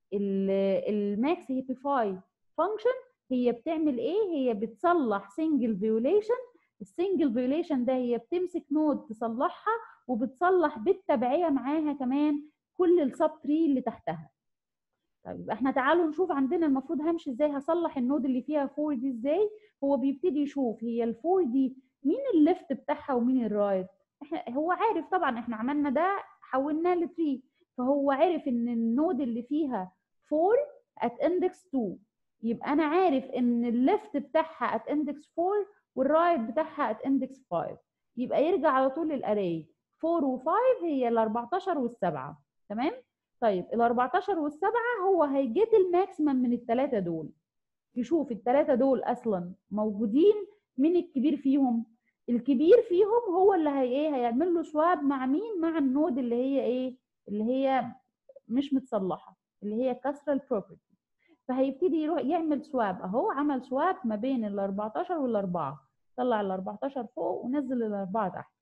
Speaker 1: الماكس هيبيفاي فانكشن هي بتعمل ايه هي بتصلح سنجل فيوليشن السنجل فيوليشن ده هي بتمسك نود تصلحها وبتصلح بالتبعيه معاها كمان كل السب تري اللي تحتها طيب احنا تعالوا نشوف عندنا المفروض همشي ازاي هصلح النود اللي فيها 4 دي ازاي هو بيبتدي يشوف هي ال 4 دي مين الليفت بتاعها ومين الرايت احنا هو عارف طبعا احنا عملنا ده حولناه ل 3 فهو عارف ان النود اللي فيها 4 at index 2 يبقى انا عارف ان الليفت بتاعها at index 4 والرايت بتاعها at index 5 يبقى يرجع على طول للاري 4 و5 هي ال 14 والسبعه تمام طيب ال 14 والسبعه هو هيجيت الماكسيمم من الثلاثه دول يشوف الثلاثه دول اصلا موجودين مين الكبير فيهم الكبير فيهم هو اللي هي ايه هيعمل له سواب مع مين مع النود اللي هي ايه اللي هي مش متصلحه اللي هي كسر البروبرتي فهيبتدي يروح يعمل سواب اهو عمل سواب ما بين ال 14 وال 4 طلع ال 14 فوق ونزل ال 4 تحت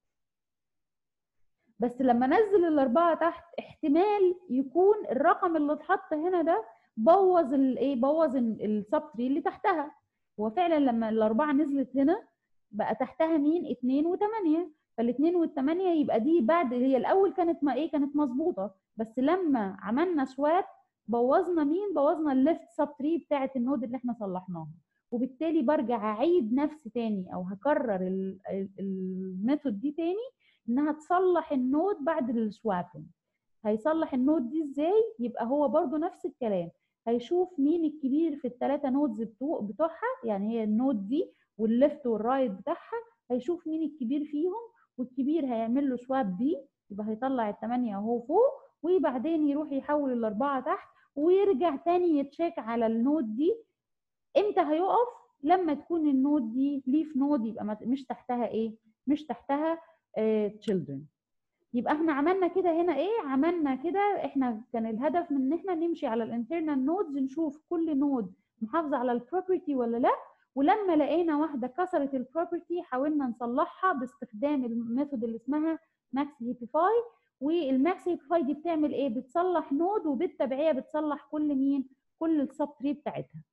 Speaker 1: بس لما نزل الاربعه تحت احتمال يكون الرقم اللي اتحط هنا ده بوظ الايه بوظ السب تري اللي تحتها هو فعلا لما الاربعه نزلت هنا بقى تحتها مين 2 و8 فالاثنين والثمانيه يبقى دي بعد هي الاول كانت ما ايه كانت مظبوطه بس لما عملنا سواب بوظنا مين بوظنا الليفت سب تري بتاعه النود اللي احنا صلحناها وبالتالي برجع اعيد نفسي تاني او هكرر الميثود دي تاني انها تصلح النود بعد السوابنج هيصلح النود دي ازاي يبقى هو برضو نفس الكلام هيشوف مين الكبير في الثلاثه نودز بتوعها يعني هي النود دي والليفت والرايت بتاعها هيشوف مين الكبير فيهم والكبير هيعمل له سواب بي يبقى هيطلع الثمانيه اهو فوق وبعدين يروح يحول الاربعه تحت ويرجع تاني يتشيك على النود دي امتى هيقف لما تكون النود دي ليف نود يبقى مش تحتها ايه مش تحتها children يبقى احنا عملنا كده هنا ايه عملنا كده احنا كان الهدف من ان احنا نمشي على الانترنال نودز نشوف كل نود محافظه على البروبرتي ولا لا ولما لقينا واحده كسرت البروبرتي حاولنا نصلحها باستخدام الميثود اللي اسمها ماكس هيبيفاي والماكس هيبيفاي دي بتعمل ايه بتصلح نود وبالتبعيه بتصلح كل مين كل السب تري بتاعتها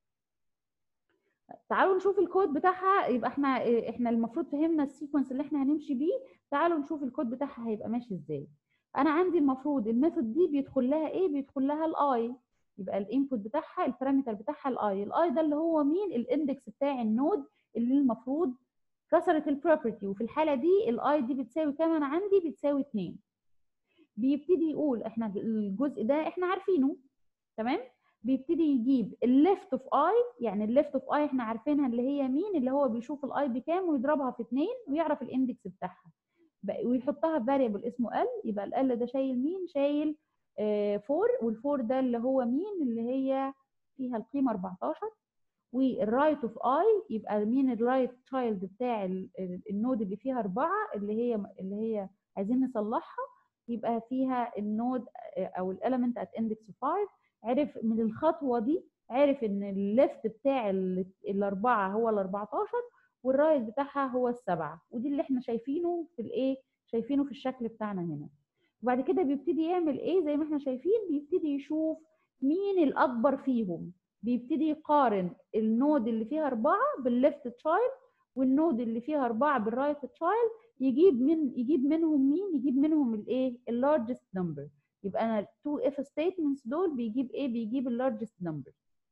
Speaker 1: تعالوا نشوف الكود بتاعها يبقى احنا احنا المفروض فهمنا السيكونس اللي احنا هنمشي بيه تعالوا نشوف الكود بتاعها هيبقى ماشي ازاي انا عندي المفروض الميثود دي بيدخل لها ايه بيدخل لها الاي يبقى الانبوت بتاعها البارامتر بتاعها الاي الاي ده اللي هو مين الاندكس بتاع النود اللي المفروض كسرت البروبرتي وفي الحاله دي الاي دي بتساوي كام انا عندي بتساوي 2 بيبتدي يقول احنا الجزء ده احنا عارفينه تمام بيبتدي يجيب الليفت اوف اي يعني الليفت اوف اي احنا عارفينها اللي هي مين اللي هو بيشوف الاي بكام ويضربها في 2 ويعرف الاندكس بتاعها ويحطها في فاريبل اسمه ال يبقى ال ده شايل مين شايل 4 وال4 ده اللي هو مين اللي هي فيها القيمه 14 والرايت اوف اي يبقى مين الرايت تشايلد بتاع النود اللي فيها 4 اللي هي اللي هي عايزين نصلحها يبقى فيها النود او الاليمنت ات اندكس 5 عرف من الخطوه دي عرف ان الليفت بتاع ال- الاربعه هو ال 14 والرايت بتاعها هو السبعه ودي اللي احنا شايفينه في الايه شايفينه في الشكل بتاعنا هنا وبعد كده بيبتدي يعمل ايه زي ما احنا شايفين بيبتدي يشوف مين الاكبر فيهم بيبتدي يقارن النود اللي فيها أربعة بالليفت تشايلد والنود اللي فيها أربعة بالرايت تشايلد يجيب من يجيب منهم مين يجيب منهم الايه اللارجست نمبر يبقى انا التو اف ستيتمنتس دول بيجيب ايه بيجيب اللارجست نمبر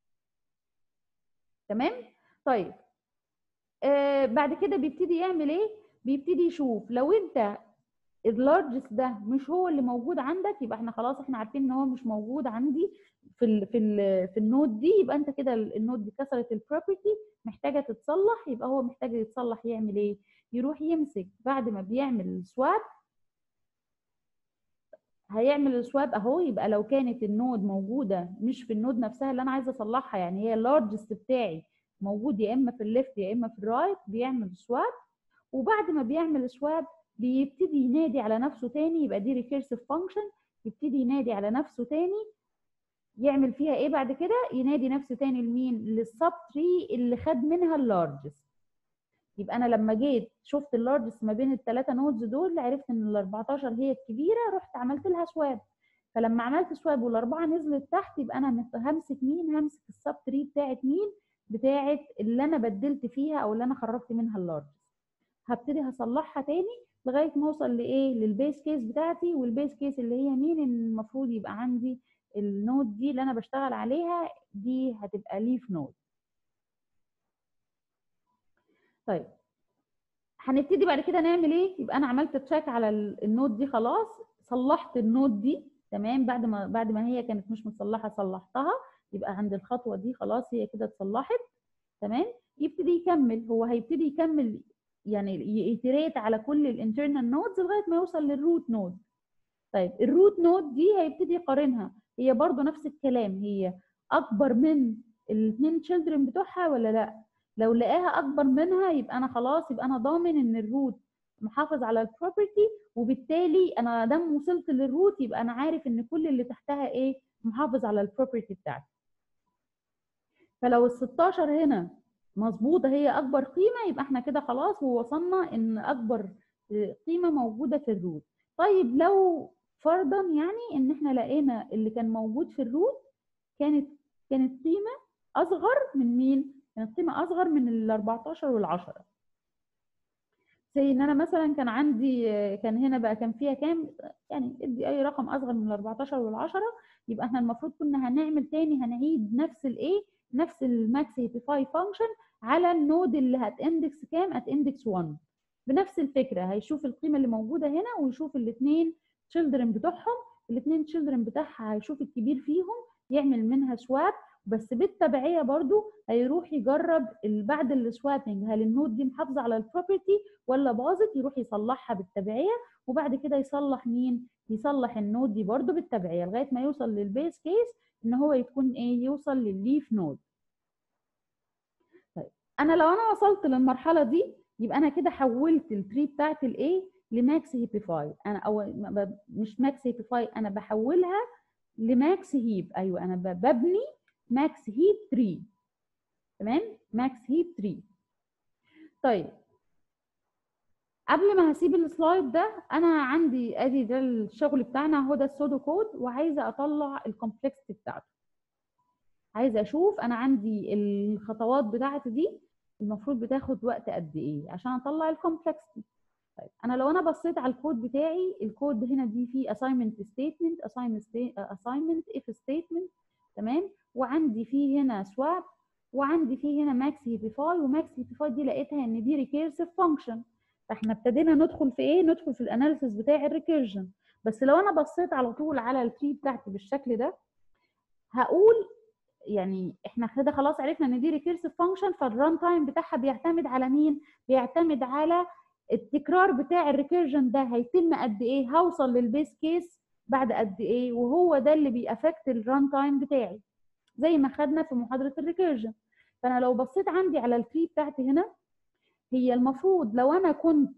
Speaker 1: تمام طيب آه بعد كده بيبتدي يعمل ايه بيبتدي يشوف لو انت اللارجست ده مش هو اللي موجود عندك يبقى احنا خلاص احنا عارفين ان هو مش موجود عندي في ال في ال في النود دي يبقى انت كده النود دي كسرت البروبرتي محتاجه تتصلح يبقى هو محتاج يتصلح يعمل ايه يروح يمسك بعد ما بيعمل السواب هيعمل السواب اهو يبقى لو كانت النود موجوده مش في النود نفسها اللي انا عايزه اصلحها يعني هي اللارجست بتاعي موجود يا اما في الليفت يا اما في الرايت بيعمل سواب وبعد ما بيعمل سواب بيبتدي ينادي على نفسه تاني يبقى دي ريكيرسيف فانكشن يبتدي ينادي على نفسه تاني يعمل فيها ايه بعد كده ينادي نفسه تاني لمين للسب تري اللي خد منها اللارجست يبقى انا لما جيت شفت اللارجست ما بين الثلاثه نودز دول عرفت ان ال 14 هي الكبيره رحت عملت لها سواب فلما عملت سواب والاربعه نزلت تحت يبقى انا همسك مين همسك السب تري بتاعت مين بتاعت اللي انا بدلت فيها او اللي انا خرجت منها اللارجست هبتدي هصلحها تاني لغايه ما اوصل لايه للبيس كيس بتاعتي والبيس كيس اللي هي مين المفروض يبقى عندي النود دي اللي انا بشتغل عليها دي هتبقى ليف نود طيب هنبتدي بعد كده نعمل ايه يبقى انا عملت تشيك على النود دي خلاص صلحت النود دي تمام بعد ما بعد ما هي كانت مش متصلحه صلحتها يبقى عند الخطوه دي خلاص هي كده اتصلحت تمام يبتدي يكمل هو هيبتدي يكمل يعني يتريت على كل الانترنال نودز لغايه ما يوصل للروت نود طيب الروت نود دي هيبتدي يقارنها هي برضو نفس الكلام هي اكبر من الاثنين تشيلدرن بتوعها ولا لا لو لقاها اكبر منها يبقى انا خلاص يبقى انا ضامن ان الروت محافظ على البروبرتي وبالتالي انا دام وصلت للروت يبقى انا عارف ان كل اللي تحتها ايه محافظ على البروبرتي بتاعتي فلو ال 16 هنا مظبوطه هي اكبر قيمه يبقى احنا كده خلاص ووصلنا ان اكبر قيمه موجوده في الروت طيب لو فرضا يعني ان احنا لقينا اللي كان موجود في الروت كانت كانت قيمه اصغر من مين كانت قيمه اصغر من ال 14 وال 10 زي ان انا مثلا كان عندي كان هنا بقى كان فيها كام يعني ادي اي رقم اصغر من ال 14 وال 10 يبقى احنا المفروض كنا هنعمل تاني هنعيد نفس الايه نفس الماكس هيبيفاي فانكشن على النود اللي هتاندكس كام هتاندكس 1 بنفس الفكره هيشوف القيمه اللي موجوده هنا ويشوف الاثنين تشيلدرن بتوعهم الاثنين تشيلدرن بتاعها هيشوف الكبير فيهم يعمل منها سواب بس بالتبعيه برضو هيروح يجرب بعد السوابنج هل النود دي محافظه على البروبرتي ولا باظت يروح يصلحها بالتبعيه وبعد كده يصلح مين يصلح النود دي برضو بالتبعيه لغايه ما يوصل للبيس كيس ان هو يكون ايه يوصل للليف نود طيب انا لو انا وصلت للمرحله دي يبقى انا كده حولت التري بتاعت الايه لماكس هيبيفاي انا او مش ماكس هيبيفاي انا بحولها لماكس هيب ايوه انا ببني ماكس هيب تري تمام ماكس هيب تري طيب قبل ما هسيب السلايد ده انا عندي ادي ده الشغل بتاعنا هو ده السودو كود وعايزه اطلع الكومبلكسيتي بتاعته عايزه اشوف انا عندي الخطوات بتاعتي دي المفروض بتاخد وقت قد ايه عشان اطلع الكومبلكسيتي طيب انا لو انا بصيت على الكود بتاعي الكود هنا دي فيه assignment statement assignment assignment if statement تمام وعندي فيه هنا swap وعندي فيه هنا max هيبيفاي وماكس هيبيفاي دي لقيتها ان دي ريكيرسيف فانكشن فاحنا ابتدينا ندخل في ايه ندخل في الاناليسيس بتاع الريكيرجن بس لو انا بصيت على طول على التري بتاعتي بالشكل ده هقول يعني احنا كده خلاص عرفنا ان دي ريكيرسيف فانكشن فالران تايم بتاعها بيعتمد على مين بيعتمد على التكرار بتاع الريكيرجن ده هيتم قد ايه هوصل للبيس كيس بعد قد ايه وهو ده اللي بيأفكت الران تايم بتاعي زي ما خدنا في محاضره الريكيرجن فانا لو بصيت عندي على التري بتاعتي هنا هي المفروض لو انا كنت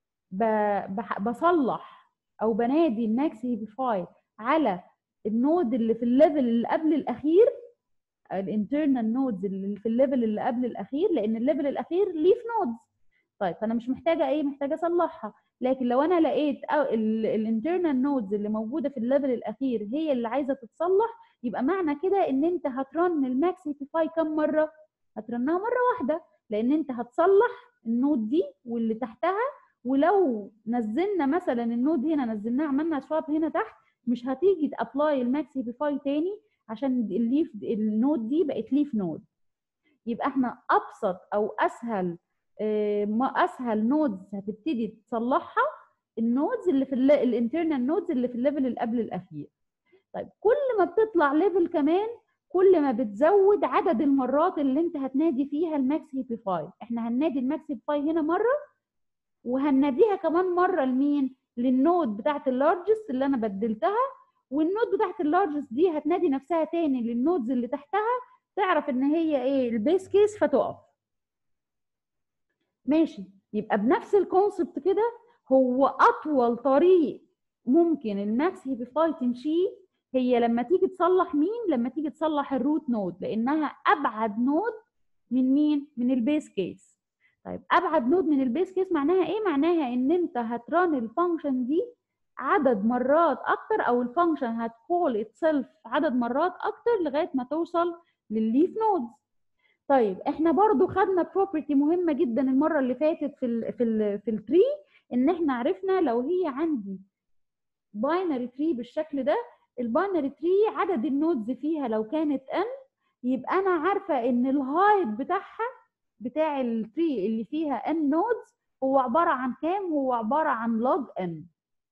Speaker 1: بصلح او بنادي الماكس هيبيفاي على النود اللي في الليفل اللي قبل الاخير الانترنال نودز اللي في الليفل اللي قبل الاخير لان الليفل الاخير ليف نودز طيب فانا مش محتاجه ايه محتاجه اصلحها لكن لو انا لقيت الانترنال نودز اللي موجوده في الليفل الاخير هي اللي عايزه تتصلح يبقى معنى كده ان انت هترن الماكس هيبيفاي كم مره هترنها مره واحده لان انت هتصلح النود دي واللي تحتها ولو نزلنا مثلا النود هنا نزلناه عملنا سواب هنا تحت مش هتيجي تابلاي الماكس هيبيفاي تاني عشان الليف النود دي بقت ليف نود يبقى احنا ابسط او اسهل ما اسهل نودز هتبتدي تصلحها النودز اللي في الانترنال نودز اللي في الليفل اللي قبل الاخير طيب كل ما بتطلع ليفل كمان كل ما بتزود عدد المرات اللي انت هتنادي فيها الماكس هيبيفاي احنا هننادي الماكس هيبيفاي هنا مره وهناديها كمان مره لمين للنود بتاعت اللارجست اللي انا بدلتها والنود بتاعت اللارجست دي هتنادي نفسها تاني للنودز اللي تحتها تعرف ان هي ايه البيس كيس فتقف ماشي يبقى بنفس الكونسبت كده هو اطول طريق ممكن الماكس هيبيفاي تمشيه هي لما تيجي تصلح مين لما تيجي تصلح الروت نود لانها ابعد نود من مين من البيس كيس طيب ابعد نود من البيس كيس معناها ايه معناها ان انت هتران الفانكشن دي عدد مرات اكتر او الفانكشن هتكول اتسلف عدد مرات اكتر لغايه ما توصل للليف نودز طيب احنا برضو خدنا بروبرتي مهمه جدا المره اللي فاتت في ال في ال في التري ان احنا عرفنا لو هي عندي باينري تري بالشكل ده الباينري تري عدد النودز فيها لو كانت ان يبقى انا عارفه ان الهايت بتاعها بتاع التري اللي فيها ان نودز هو عباره عن كام هو عباره عن لوج ان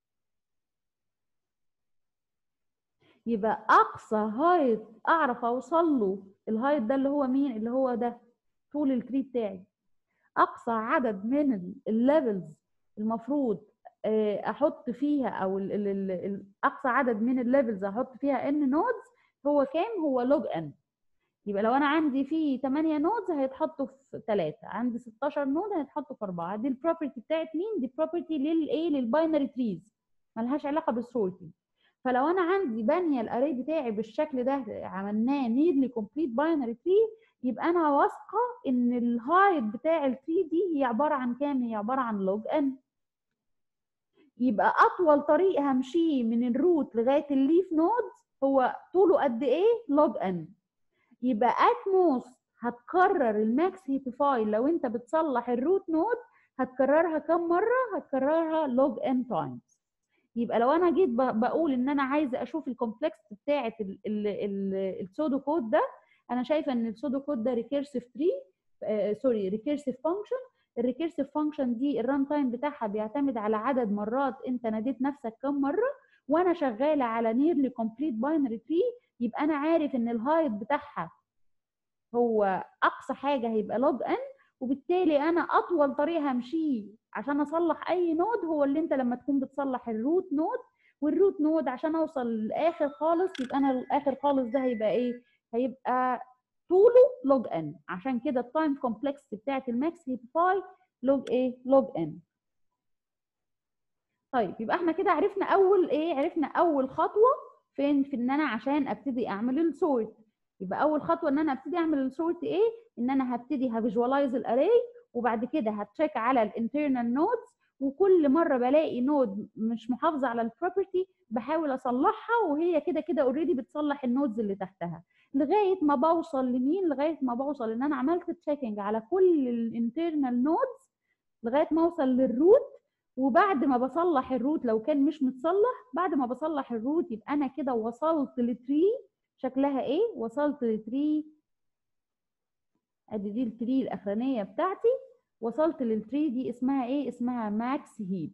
Speaker 1: يبقى اقصى هايت اعرف اوصل له الهايت ده اللي هو مين اللي هو ده طول التري بتاعي اقصى عدد من الليفلز المفروض احط فيها او ال ال ال اقصى عدد من الليفلز احط فيها ان نودز هو كام هو لوج ان يبقى لو انا عندي فيه 8 نودز هيتحطوا في 3 عندي 16 نود هيتحطوا في 4 دي البروبرتي بتاعت مين دي بروبرتي للايه للباينري تريز ملهاش علاقه بالسورتنج فلو انا عندي بانيه الاري بتاعي بالشكل ده عملناه نيرلي كومبليت باينري تري يبقى انا واثقه ان الهايت بتاع التري دي هي عباره عن كام هي عباره عن لوج ان يبقى اطول طريق همشيه من الروت لغايه الليف نود هو طوله قد ايه لوج ان يبقى ات موست هتكرر الماكس هيبيفاي لو انت بتصلح الروت نود هتكررها كم مره هتكررها لوج ان تايمز يبقى لو انا جيت بقول ان انا عايزه اشوف الكومبلكس بتاعه السودو كود ده انا شايفه ان السودو كود ده ريكيرسيف تري سوري ريكيرسيف فانكشن الريكيرسيف فانكشن دي الران تايم بتاعها بيعتمد على عدد مرات انت ناديت نفسك كم مره وانا شغاله على نيرلي كومبليت باينري تري يبقى انا عارف ان الهايت بتاعها هو اقصى حاجه هيبقى لوج ان وبالتالي انا اطول طريق همشيه عشان اصلح اي نود هو اللي انت لما تكون بتصلح الروت نود والروت نود عشان اوصل للاخر خالص يبقى انا الاخر خالص ده هيبقى ايه هيبقى طوله لوج ان عشان كده التايم كومبلكس بتاعت الماكس هيبيفاي لوج ايه لوج ان طيب يبقى احنا كده عرفنا اول ايه عرفنا اول خطوه فين في ان انا عشان ابتدي اعمل السورت يبقى اول خطوه ان انا ابتدي اعمل السورت ايه ان انا هبتدي هفيجوالايز الاري وبعد كده هتشيك على الانترنال نودز وكل مره بلاقي نود مش محافظه على البروبرتي بحاول اصلحها وهي كده كده اوريدي بتصلح النودز اللي تحتها لغايه ما بوصل لمين لغايه ما بوصل ان انا عملت تشيكنج على كل الانترنال نودز لغايه ما اوصل للروت وبعد ما بصلح الروت لو كان مش متصلح بعد ما بصلح الروت يبقى انا كده وصلت لتري شكلها ايه وصلت لتري ادي دي التري الاخرانيه بتاعتي وصلت للتري دي اسمها ايه اسمها ماكس هيب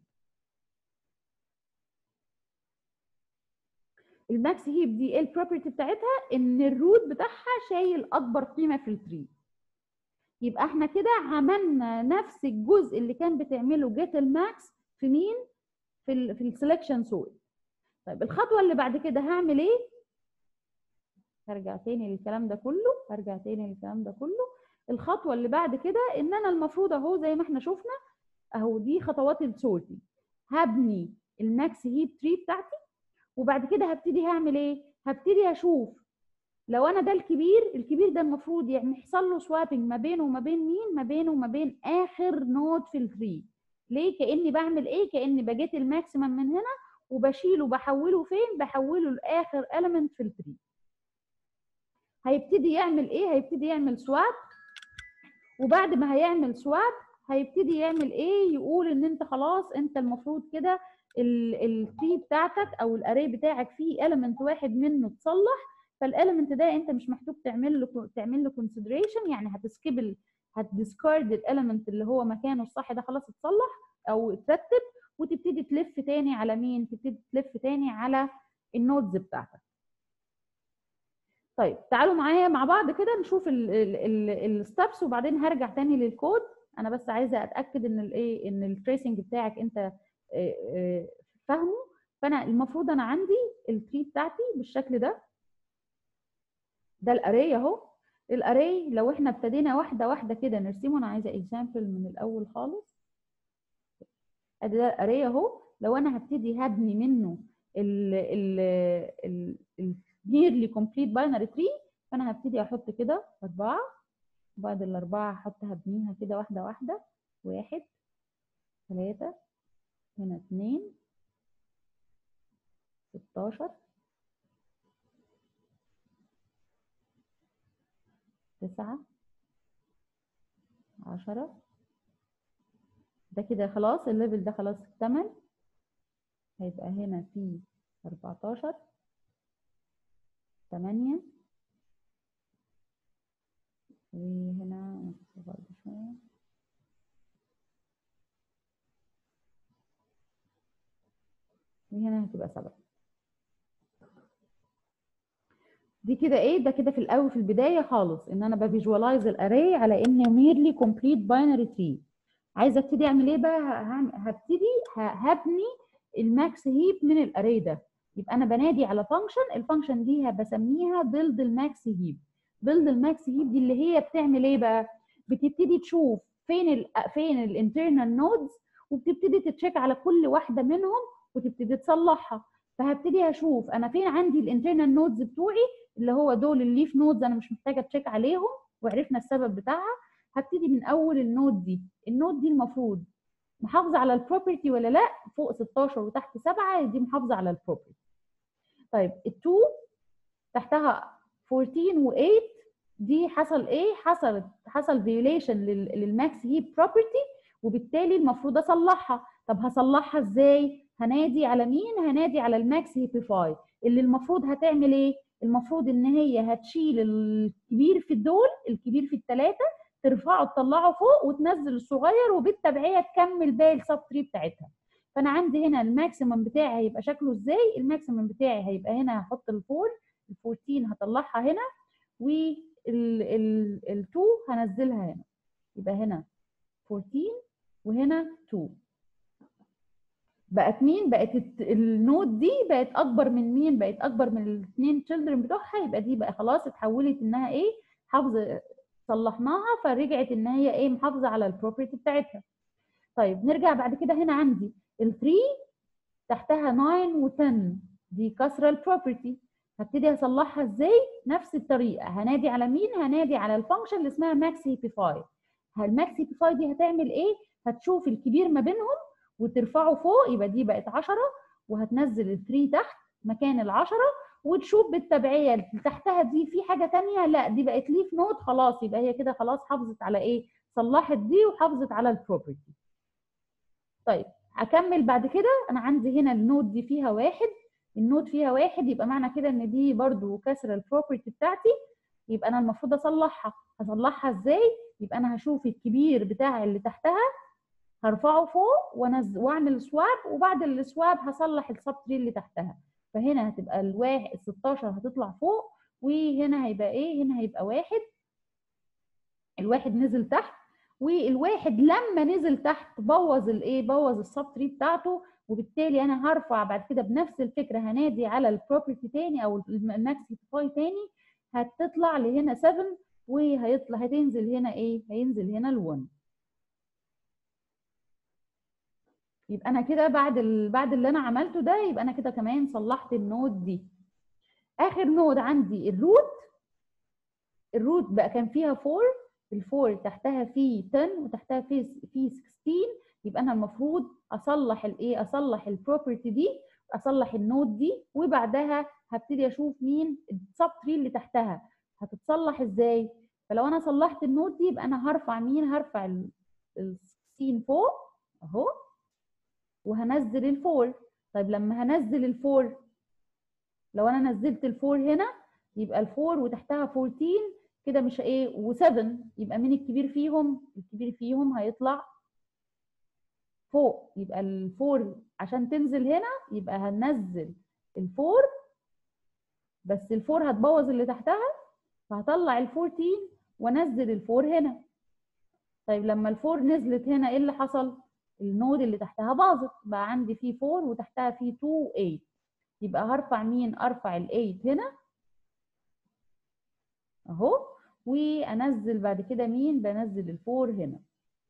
Speaker 1: الماكس هيب دي ايه البروبرتي بتاعتها ان الروت بتاعها شايل اكبر قيمه في التري يبقى احنا كده عملنا نفس الجزء اللي كان بتعمله جيت الماكس في مين في ال في السلكشن سورت طيب الخطوه اللي بعد كده هعمل ايه هرجع تاني للكلام ده كله هرجع تاني للكلام ده كله الخطوه اللي بعد كده ان انا المفروض اهو زي ما احنا شفنا اهو دي خطوات السورتنج هبني الماكس هيب تري بتاعتي وبعد كده هبتدي هعمل ايه هبتدي اشوف لو انا ده الكبير الكبير ده المفروض يعني يحصل له سوابنج ما بينه وما بين مين ما بينه وما بين اخر نود في التري ليه كاني بعمل ايه كاني بجيت الماكسيمم من هنا وبشيله بحوله فين بحوله لاخر element في التري هيبتدي يعمل ايه هيبتدي يعمل سواب وبعد ما هيعمل سواب هيبتدي يعمل ايه يقول ان انت خلاص انت المفروض كده التري بتاعتك او الاري بتاعك فيه element واحد منه اتصلح فالاليمنت ده انت مش محتاج تعمل له تعمل له كونسيدريشن يعني هتسكيب هتديسكارد الاليمنت اللي هو مكانه الصح ده خلاص اتصلح او اترتب وتبتدي تلف تاني على مين تبتدي تلف تاني على النودز بتاعتك طيب تعالوا معايا مع بعض كده نشوف الستبس وبعدين هرجع تاني للكود انا بس عايزه اتاكد ان الايه ان التريسنج بتاعك انت فاهمه فانا المفروض انا عندي التري بتاعتي بالشكل ده ده الاري اهو الاري لو احنا ابتدينا واحده واحده كده نرسمه انا عايزه اكزامبل من الاول خالص ادي ده الاري اهو لو انا هبتدي هبني منه ال ال ال nearly complete binary tree فانا هبتدي احط كده اربعه وبعد الاربعه احط هبنيها كده واحده واحده واحد ثلاثه هنا اتنين ستاشر تسعة عشرة ده كده خلاص الليفل ده خلاص اكتمل هيبقى هنا في أربعتاشر تمانية وهنا برضه شوية وهنا هتبقى سبعة دي كده ايه ده كده في الاول في البدايه خالص ان انا بفيجوالايز الاري على انه ميرلي كومبليت باينري تري عايزه ابتدي اعمل ايه بقى هبتدي هبني الماكس هيب من الاري ده يبقى انا بنادي على فانكشن الفانكشن دي بسميها بيلد الماكس هيب بيلد الماكس هيب دي اللي هي بتعمل ايه بقى بتبتدي تشوف فين ال فين الانترنال نودز وبتبتدي تتشيك على كل واحده منهم وتبتدي تصلحها فهبتدي اشوف انا فين عندي الانترنال نودز بتوعي اللي هو دول الليف نودز انا مش محتاجه اتشيك عليهم وعرفنا السبب بتاعها هبتدي من اول النود دي النود دي المفروض محافظه على البروبرتي ولا لا فوق 16 وتحت 7 دي محافظه على البروبرتي طيب ال2 تحتها 14 و8 دي حصل ايه حصل حصل فيوليشن للماكس هيب بروبرتي وبالتالي المفروض اصلحها طب هصلحها ازاي هنادي على مين هنادي على الماكس هيبيفاي اللي المفروض هتعمل ايه المفروض ان هي هتشيل الكبير في الدول الكبير في الثلاثه ترفعه تطلعه فوق وتنزل الصغير وبالتبعيه تكمل باقي السب تري بتاعتها فانا عندي هنا الماكسيمم بتاعي هيبقى شكله ازاي الماكسيمم بتاعي هيبقى هنا هحط الفور ال14 هطلعها هنا وال2 هنزلها هنا يبقى هنا 14 وهنا 2 بقت مين بقت النود دي بقت اكبر من مين بقت اكبر من الاثنين تشيلدرن بتوعها يبقى دي بقى خلاص اتحولت انها ايه حافظه صلحناها فرجعت ان هي ايه محافظه على البروبرتي بتاعتها طيب نرجع بعد كده هنا عندي ال3 تحتها 9 و10 دي كسره البروبرتي هبتدي اصلحها ازاي نفس الطريقه هنادي على مين هنادي على الفانكشن اللي اسمها ماكس هيبيفاي الماكس هيبيفاي دي هتعمل ايه هتشوف الكبير ما بينهم وترفعه فوق يبقى دي بقت 10 وهتنزل ال 3 تحت مكان ال 10 وتشوف بالتبعيه اللي تحتها دي في حاجه ثانيه لا دي بقت ليف نود خلاص يبقى هي كده خلاص حافظت على ايه صلحت دي وحافظت على البروبرتي طيب اكمل بعد كده انا عندي هنا النود دي فيها واحد النود فيها واحد يبقى معنى كده ان دي برضو كسر البروبرتي بتاعتي يبقى انا المفروض اصلحها هصلحها ازاي يبقى انا هشوف الكبير بتاع اللي تحتها هرفعه فوق وانزل واعمل سواب وبعد السواب هصلح السب تري اللي تحتها فهنا هتبقى الواحد ال 16 هتطلع فوق وهنا هيبقى ايه هنا هيبقى واحد الواحد نزل تحت والواحد لما نزل تحت بوظ الايه بوظ السب تري بتاعته وبالتالي انا هرفع بعد كده بنفس الفكره هنادي على البروبرتي تاني او الماكس فاي تاني هتطلع لهنا 7 وهيطلع هتنزل هنا ايه هينزل هنا ال1 يبقى انا كده بعد ال... بعد اللي انا عملته ده يبقى انا كده كمان صلحت النود دي اخر نود عندي الروت الروت بقى كان فيها 4 الفور تحتها في 10 وتحتها في في 16 يبقى انا المفروض اصلح الايه اصلح البروبرتي دي اصلح النود دي وبعدها هبتدي اشوف مين السب تري اللي تحتها هتتصلح ازاي فلو انا صلحت النود دي يبقى انا هرفع مين هرفع ال 16 فوق اهو وهنزل الفور طيب لما هنزل الفور لو انا نزلت الفور هنا يبقى الفور وتحتها 14 كده مش ايه و7 يبقى مين الكبير فيهم الكبير فيهم هيطلع فوق يبقى الفور عشان تنزل هنا يبقى هننزل الفور بس الفور هتبوظ اللي تحتها فهطلع ال14 وانزل الفور هنا طيب لما الفور نزلت هنا ايه اللي حصل النود اللي تحتها باظت بقى عندي فيه 4 وتحتها فيه 2 8 يبقى هرفع مين ارفع ال8 هنا اهو وانزل بعد كده مين بنزل الفور هنا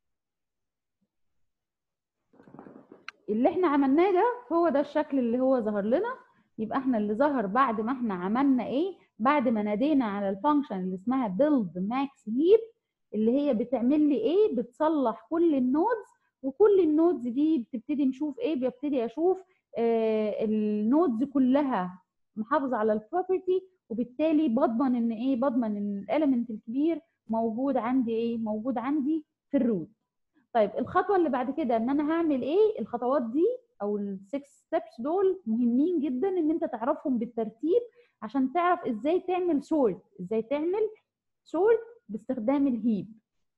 Speaker 1: اللي احنا عملناه ده هو ده الشكل اللي هو ظهر لنا يبقى احنا اللي ظهر بعد ما احنا عملنا ايه بعد ما نادينا على الفانكشن اللي اسمها build max heap اللي هي بتعمل لي ايه بتصلح كل النودز وكل النودز دي بتبتدي نشوف ايه ببتدي اشوف آه النودز كلها محافظه على البروبرتي وبالتالي بضمن ان ايه بضمن ان الاليمنت الكبير موجود عندي ايه موجود عندي في الروت طيب الخطوه اللي بعد كده ان انا هعمل ايه الخطوات دي او السكس ستيبس دول مهمين جدا ان انت تعرفهم بالترتيب عشان تعرف ازاي تعمل سورت ازاي تعمل سورت باستخدام الهيب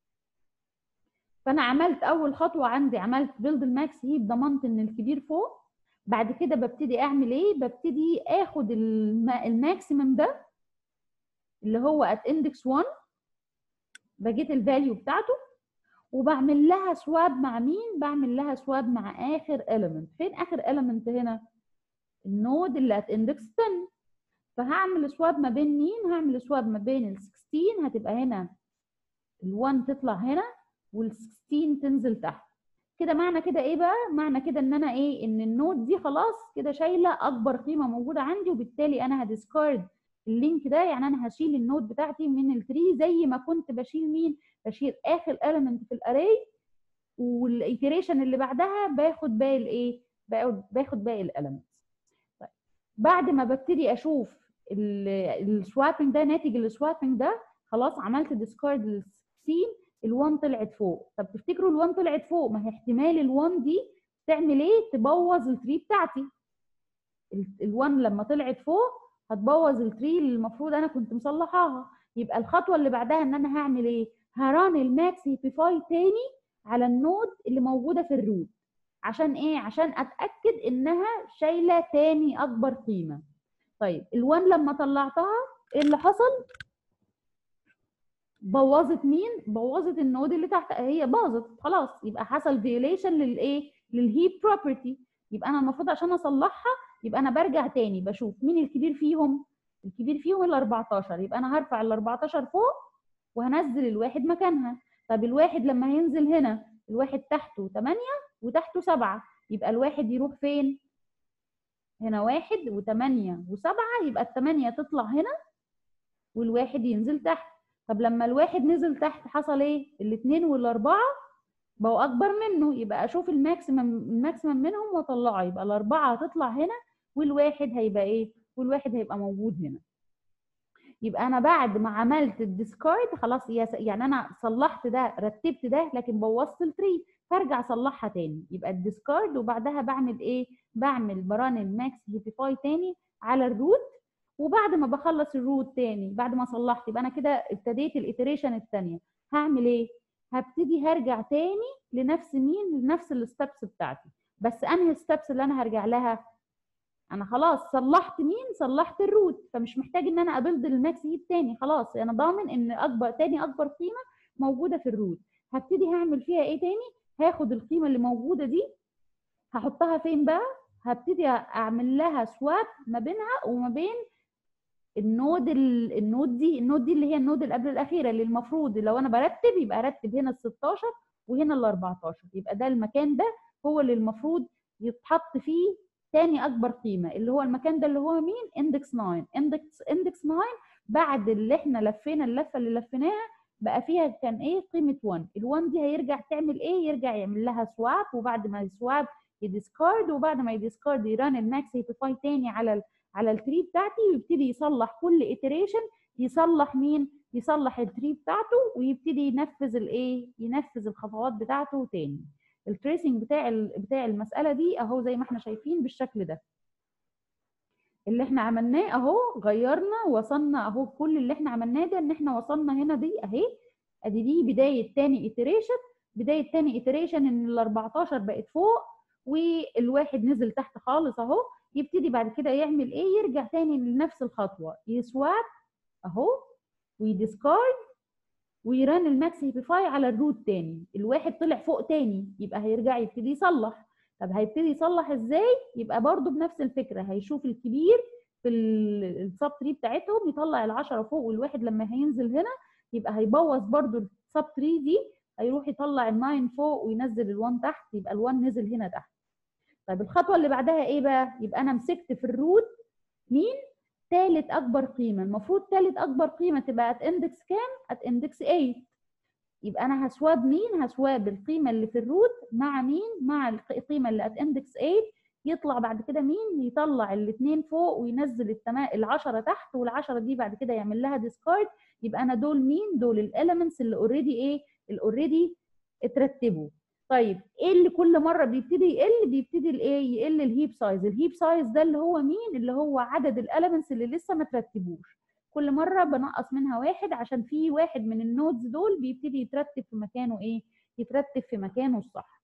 Speaker 1: فانا عملت اول خطوه عندي عملت بيلد الماكس هيب ضمنت ان الكبير فوق بعد كده ببتدي اعمل ايه ببتدي اخد الماكسيمم ده اللي هو ات اندكس 1 بجيت الفاليو بتاعته وبعمل لها سواب مع مين بعمل لها سواب مع اخر element فين اخر element هنا النود اللي ات اندكس 10 فهعمل سواب ما بين مين هعمل سواب ما بين ال 16 هتبقى هنا ال1 تطلع هنا وال16 تنزل تحت كده معنى كده ايه بقى معنى كده ان انا ايه ان النود دي خلاص كده شايله اكبر قيمه موجوده عندي وبالتالي انا هديسكارد اللينك ده يعني انا هشيل النود بتاعتي من التري زي ما كنت بشيل مين بشيل اخر element في الاري والايتريشن اللي بعدها باخد باقي الايه باخد باقي الاليمنتس طيب بعد ما ببتدي اشوف السوابنج ده ناتج السوابنج ده خلاص عملت ديسكارد لل 16 ال1 طلعت فوق طب تفتكروا ال1 طلعت فوق ما هي احتمال ال1 دي تعمل ايه تبوظ التري بتاعتي ال1 لما طلعت فوق هتبوظ التري اللي المفروض انا كنت مصلحاها يبقى الخطوه اللي بعدها ان انا هعمل ايه هران الماكس هيبيفاي تاني على النود اللي موجوده في الروت عشان ايه عشان اتاكد انها شايله تاني اكبر قيمه طيب ال1 لما طلعتها ايه اللي حصل بوظت مين بوظت النود اللي تحت هي باظت خلاص يبقى حصل فيوليشن للايه للهيب بروبرتي يبقى انا المفروض عشان اصلحها يبقى انا برجع تاني بشوف مين الكبير فيهم الكبير فيهم ال 14 يبقى انا هرفع ال 14 فوق وهنزل الواحد مكانها طب الواحد لما هينزل هنا الواحد تحته 8 وتحته 7 يبقى الواحد يروح فين هنا واحد وثمانية وسبعة يبقى الثمانية تطلع هنا والواحد ينزل تحت طب لما الواحد نزل تحت حصل ايه الاثنين والاربعة بقوا اكبر منه يبقى اشوف الماكسيمم الماكسيمم منهم واطلعه يبقى الاربعة هتطلع هنا والواحد هيبقى ايه والواحد هيبقى موجود هنا يبقى انا بعد ما عملت الديسكارد خلاص يعني انا صلحت ده رتبت ده لكن بوظت التري فارجع اصلحها تاني يبقى الديسكارد وبعدها بعمل ايه بعمل بران الماكس هيبيفاي تاني على الروت وبعد ما بخلص الروت تاني بعد ما صلحت يبقى انا كده ابتديت الايتريشن الثانيه هعمل ايه هبتدي هرجع تاني لنفس مين لنفس الستبس بتاعتي بس انهي ستبس اللي انا هرجع لها انا خلاص صلحت مين صلحت الروت فمش محتاج ان انا ابلد الماكس هيب تاني خلاص انا ضامن ان اكبر تاني اكبر قيمه موجوده في الروت هبتدي هعمل فيها ايه تاني هاخد القيمه اللي موجوده دي هحطها فين بقى هبتدي اعمل لها سواب ما بينها وما بين النود ال... النود دي النود دي اللي هي النود اللي قبل الاخيره اللي المفروض لو انا برتب يبقى ارتب هنا ال 16 وهنا ال 14 يبقى ده المكان ده هو اللي المفروض يتحط فيه تاني اكبر قيمه اللي هو المكان ده اللي هو مين اندكس 9 اندكس اندكس 9 بعد اللي احنا لفينا اللفه اللي لفيناها بقى فيها كان ايه قيمه 1 ال1 دي هيرجع تعمل ايه يرجع يعمل لها سواب وبعد ما يسواب يديسكارد وبعد ما يديسكارد يران الماكس هيبيفاي تاني على ال على التري بتاعتي ويبتدي يصلح كل ايتريشن يصلح مين يصلح التري بتاعته ويبتدي ينفذ الايه ينفذ الخطوات بتاعته تاني التريسنج بتاع بتاع المساله دي اهو زي ما احنا شايفين بالشكل ده اللي احنا عملناه اهو غيرنا وصلنا اهو كل اللي احنا عملناه ده ان احنا وصلنا هنا دي اهي ادي دي بدايه تاني ايتريشن بدايه تاني ايتريشن ان ال 14 بقت فوق والواحد نزل تحت خالص اهو يبتدي بعد كده يعمل ايه يرجع تاني لنفس الخطوه يسواب اهو ويديسكارد ويران الماكس هيبيفاي على الروت تاني الواحد طلع فوق تاني يبقى هيرجع يبتدي يصلح طب هيبتدي يصلح ازاي يبقى برضو بنفس الفكره هيشوف الكبير في السب تري بتاعتهم يطلع العشرة فوق والواحد لما هينزل هنا يبقى هيبوظ برضو السب تري دي هيروح يطلع الناين فوق وينزل الوان تحت يبقى الوان نزل هنا تحت طيب الخطوه اللي بعدها ايه بقى يبقى انا مسكت في الروت مين ثالث اكبر قيمه المفروض ثالث اكبر قيمه تبقى ات اندكس كام ات اندكس 8 يبقى انا هسواب مين هسواب القيمه اللي في الروت مع مين مع القيمه اللي ات اندكس 8 يطلع بعد كده مين يطلع الاثنين فوق وينزل التما... العشرة تحت والعشرة دي بعد كده يعمل لها ديسكارد يبقى انا دول مين دول الاليمنتس اللي اوريدي ايه اللي اوريدي اترتبوا طيب ايه اللي كل مره بيبتدي يقل بيبتدي الايه يقل الهيب سايز الهيب سايز ده اللي هو مين اللي هو عدد الاليمنتس اللي لسه ما ترتبوش كل مره بنقص منها واحد عشان في واحد من النودز دول بيبتدي يترتب في مكانه ايه يترتب في مكانه الصح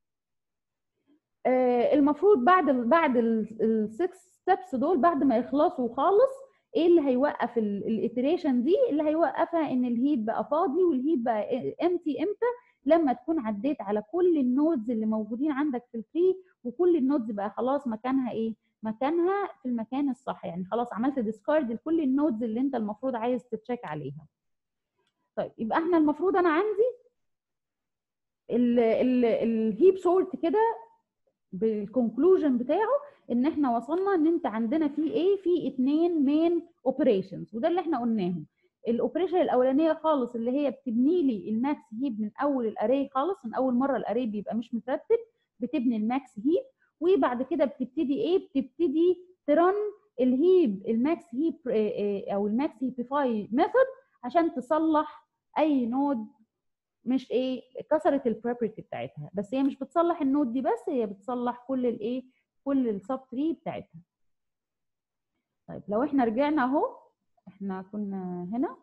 Speaker 1: آه المفروض بعد ال بعد السكس ستيبس دول بعد ما يخلصوا خالص ايه اللي هيوقف الايتريشن دي اللي هيوقفها ان الهيب بقى فاضي والهيب بقى امتي امتى لما تكون عديت على كل النودز اللي موجودين عندك في التري وكل النودز بقى خلاص مكانها ايه مكانها في المكان الصح يعني خلاص عملت ديسكارد لكل النودز اللي انت المفروض عايز تتشيك عليها طيب يبقى احنا المفروض انا عندي الهيب سورت كده بالكونكلوجن بتاعه ان احنا وصلنا ان انت عندنا في ايه في اتنين مين اوبريشنز وده اللي احنا قلناهم الاوبريشن الاولانيه خالص اللي هي بتبني لي الماكس هيب من اول الاري خالص من اول مره الاري بيبقى مش مترتب بتبني الماكس هيب وبعد كده بتبتدي ايه بتبتدي ترن الهيب الماكس هيب او الماكس هيبيفاي ميثود عشان تصلح اي نود مش ايه كسرت البروبرتي بتاعتها بس هي مش بتصلح النود دي بس هي بتصلح كل الايه كل السب تري بتاعتها طيب لو احنا رجعنا اهو احنا كنا هنا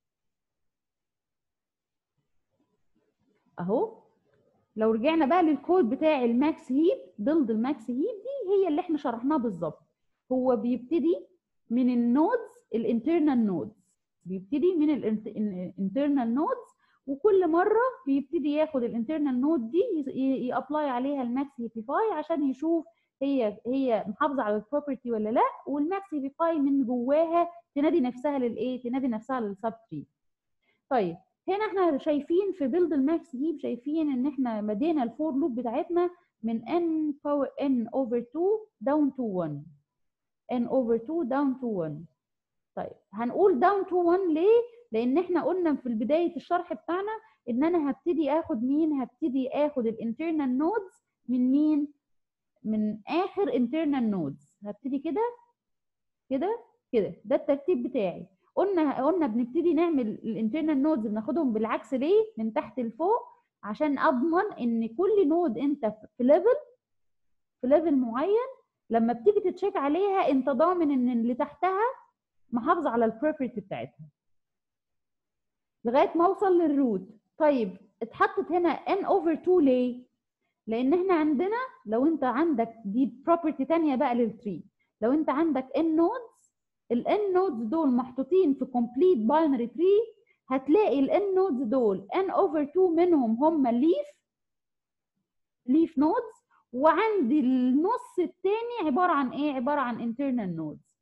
Speaker 1: اهو لو رجعنا بقى للكود بتاع الماكس هيب بيلد الماكس هيب دي هي اللي احنا شرحناها بالظبط هو بيبتدي من النودز الانترنال نودز بيبتدي من الانترنال نودز وكل مره بيبتدي ياخد الانترنال نود دي يابلاي عليها الماكس هيبيفاي عشان يشوف هي هي محافظه على البروبرتي ولا لا والماكس هيبيفاي من جواها تنادي نفسها للايه تنادي نفسها للسب تري طيب هنا احنا شايفين في بيلد الماكس هيب شايفين ان احنا بدينا الفور لوب بتاعتنا من n power n over 2 down to 1 n over 2 down to 1 طيب هنقول down to 1 ليه لان احنا قلنا في بدايه الشرح بتاعنا ان انا هبتدي اخد مين هبتدي اخد الانترنال نودز من مين من اخر انترنال نودز هبتدي كده كده كده ده الترتيب بتاعي قلنا قلنا بنبتدي نعمل الانترنال نودز بناخدهم بالعكس ليه من تحت لفوق عشان اضمن ان كل نود انت في ليفل في ليفل معين لما بتيجي تتشيك عليها انت ضامن ان اللي تحتها محافظه على البروبرتي بتاعتها لغايه ما اوصل للروت طيب اتحطت هنا n over 2 ليه لان احنا عندنا لو انت عندك دي بروبرتي تانية بقى للتري لو انت عندك n nodes ال n nodes دول محطوطين في complete binary tree هتلاقي ال n nodes دول n over 2 منهم هم leaf leaf nodes وعندي النص التاني عباره عن ايه عباره عن internal nodes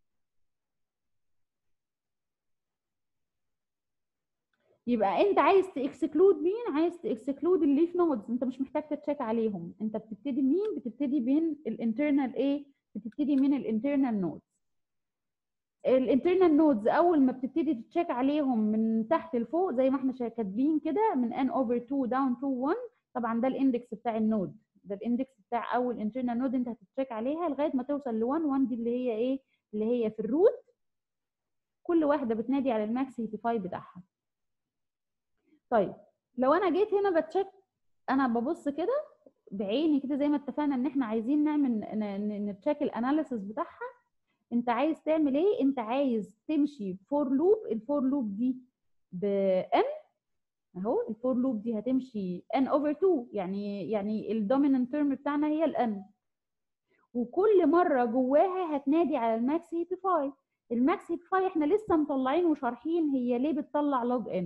Speaker 1: يبقى انت عايز تاكسكلود مين عايز تاكسكلود الليف نودز انت مش محتاج تتشيك عليهم انت بتبتدي مين بتبتدي من الانترنال ايه بتبتدي من الانترنال نودز الانترنال نودز اول ما بتبتدي تتشيك عليهم من تحت لفوق زي ما احنا شا- كاتبين كده من n over 2 down to 1 طبعا ده الاندكس بتاع النود ده الاندكس بتاع اول انترنال نود انت هتتشيك عليها لغايه ما توصل ل 1 1 دي اللي هي ايه اللي هي في الروت كل واحده بتنادي على الماكس هيتيفاي بتاعها طيب لو انا جيت هنا بتشيك انا ببص كده بعيني كده زي ما اتفقنا ان احنا عايزين نعمل ن- ن- نتشيك الاناليسيس بتاعها انت عايز تعمل ايه انت عايز تمشي فور لوب الفور لوب دي ب n اهو الفور لوب دي هتمشي n over 2 يعني يعني الدوميننت تيرم بتاعنا هي ال n وكل مره جواها هتنادي على الماكس هيتيفاي الماكس هيتيفاي احنا لسه مطلعين وشارحين هي ليه بتطلع لوج n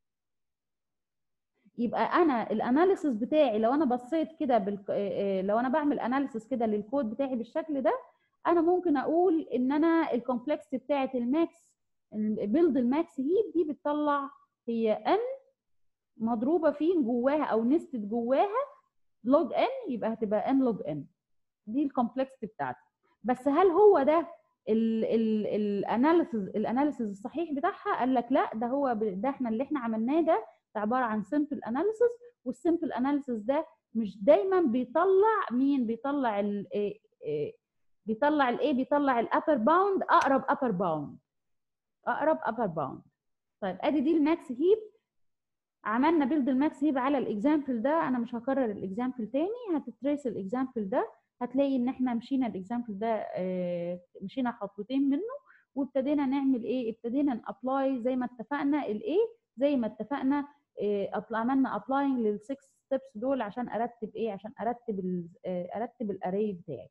Speaker 1: يبقى انا الاناليسيس بتاعي لو انا بصيت كده بال... آه، آه، لو انا بعمل اناليسيس كده للكود بتاعي بالشكل ده انا ممكن اقول ان انا الكومبلكس بتاعه الماكس بيلد الماكس هيب دي بتطلع هي ان مضروبه في جواها او نستد جواها لوج ان يبقى هتبقى ان لوج ان دي الكومبلكس بتاعتي بس هل هو ده الاناليسيس الاناليسيس الصحيح بتاعها قال لك لا ده هو ب- ده احنا اللي احنا عملناه ده ده عباره عن سمبل اناليسيس والسمبل اناليسيس ده مش دايما بيطلع مين بيطلع ال إيه- إيه، بيطلع الايه بيطلع الابر باوند اقرب ابر باوند اقرب ابر باوند طيب ادي دي الماكس هيب عملنا بيلد الماكس هيب على الاكزامبل ده انا مش هكرر الاكزامبل تاني هتتريس الاكزامبل ده هتلاقي ان احنا مشينا الاكزامبل ده آه، مشينا خطوتين منه وابتدينا نعمل ايه ابتدينا نابلاي زي ما اتفقنا الايه زي ما اتفقنا آه، أبل- عملنا ابلاينج للسكس ستيبس دول عشان ارتب ايه عشان ارتب ال- آه، ارتب الاري بتاعي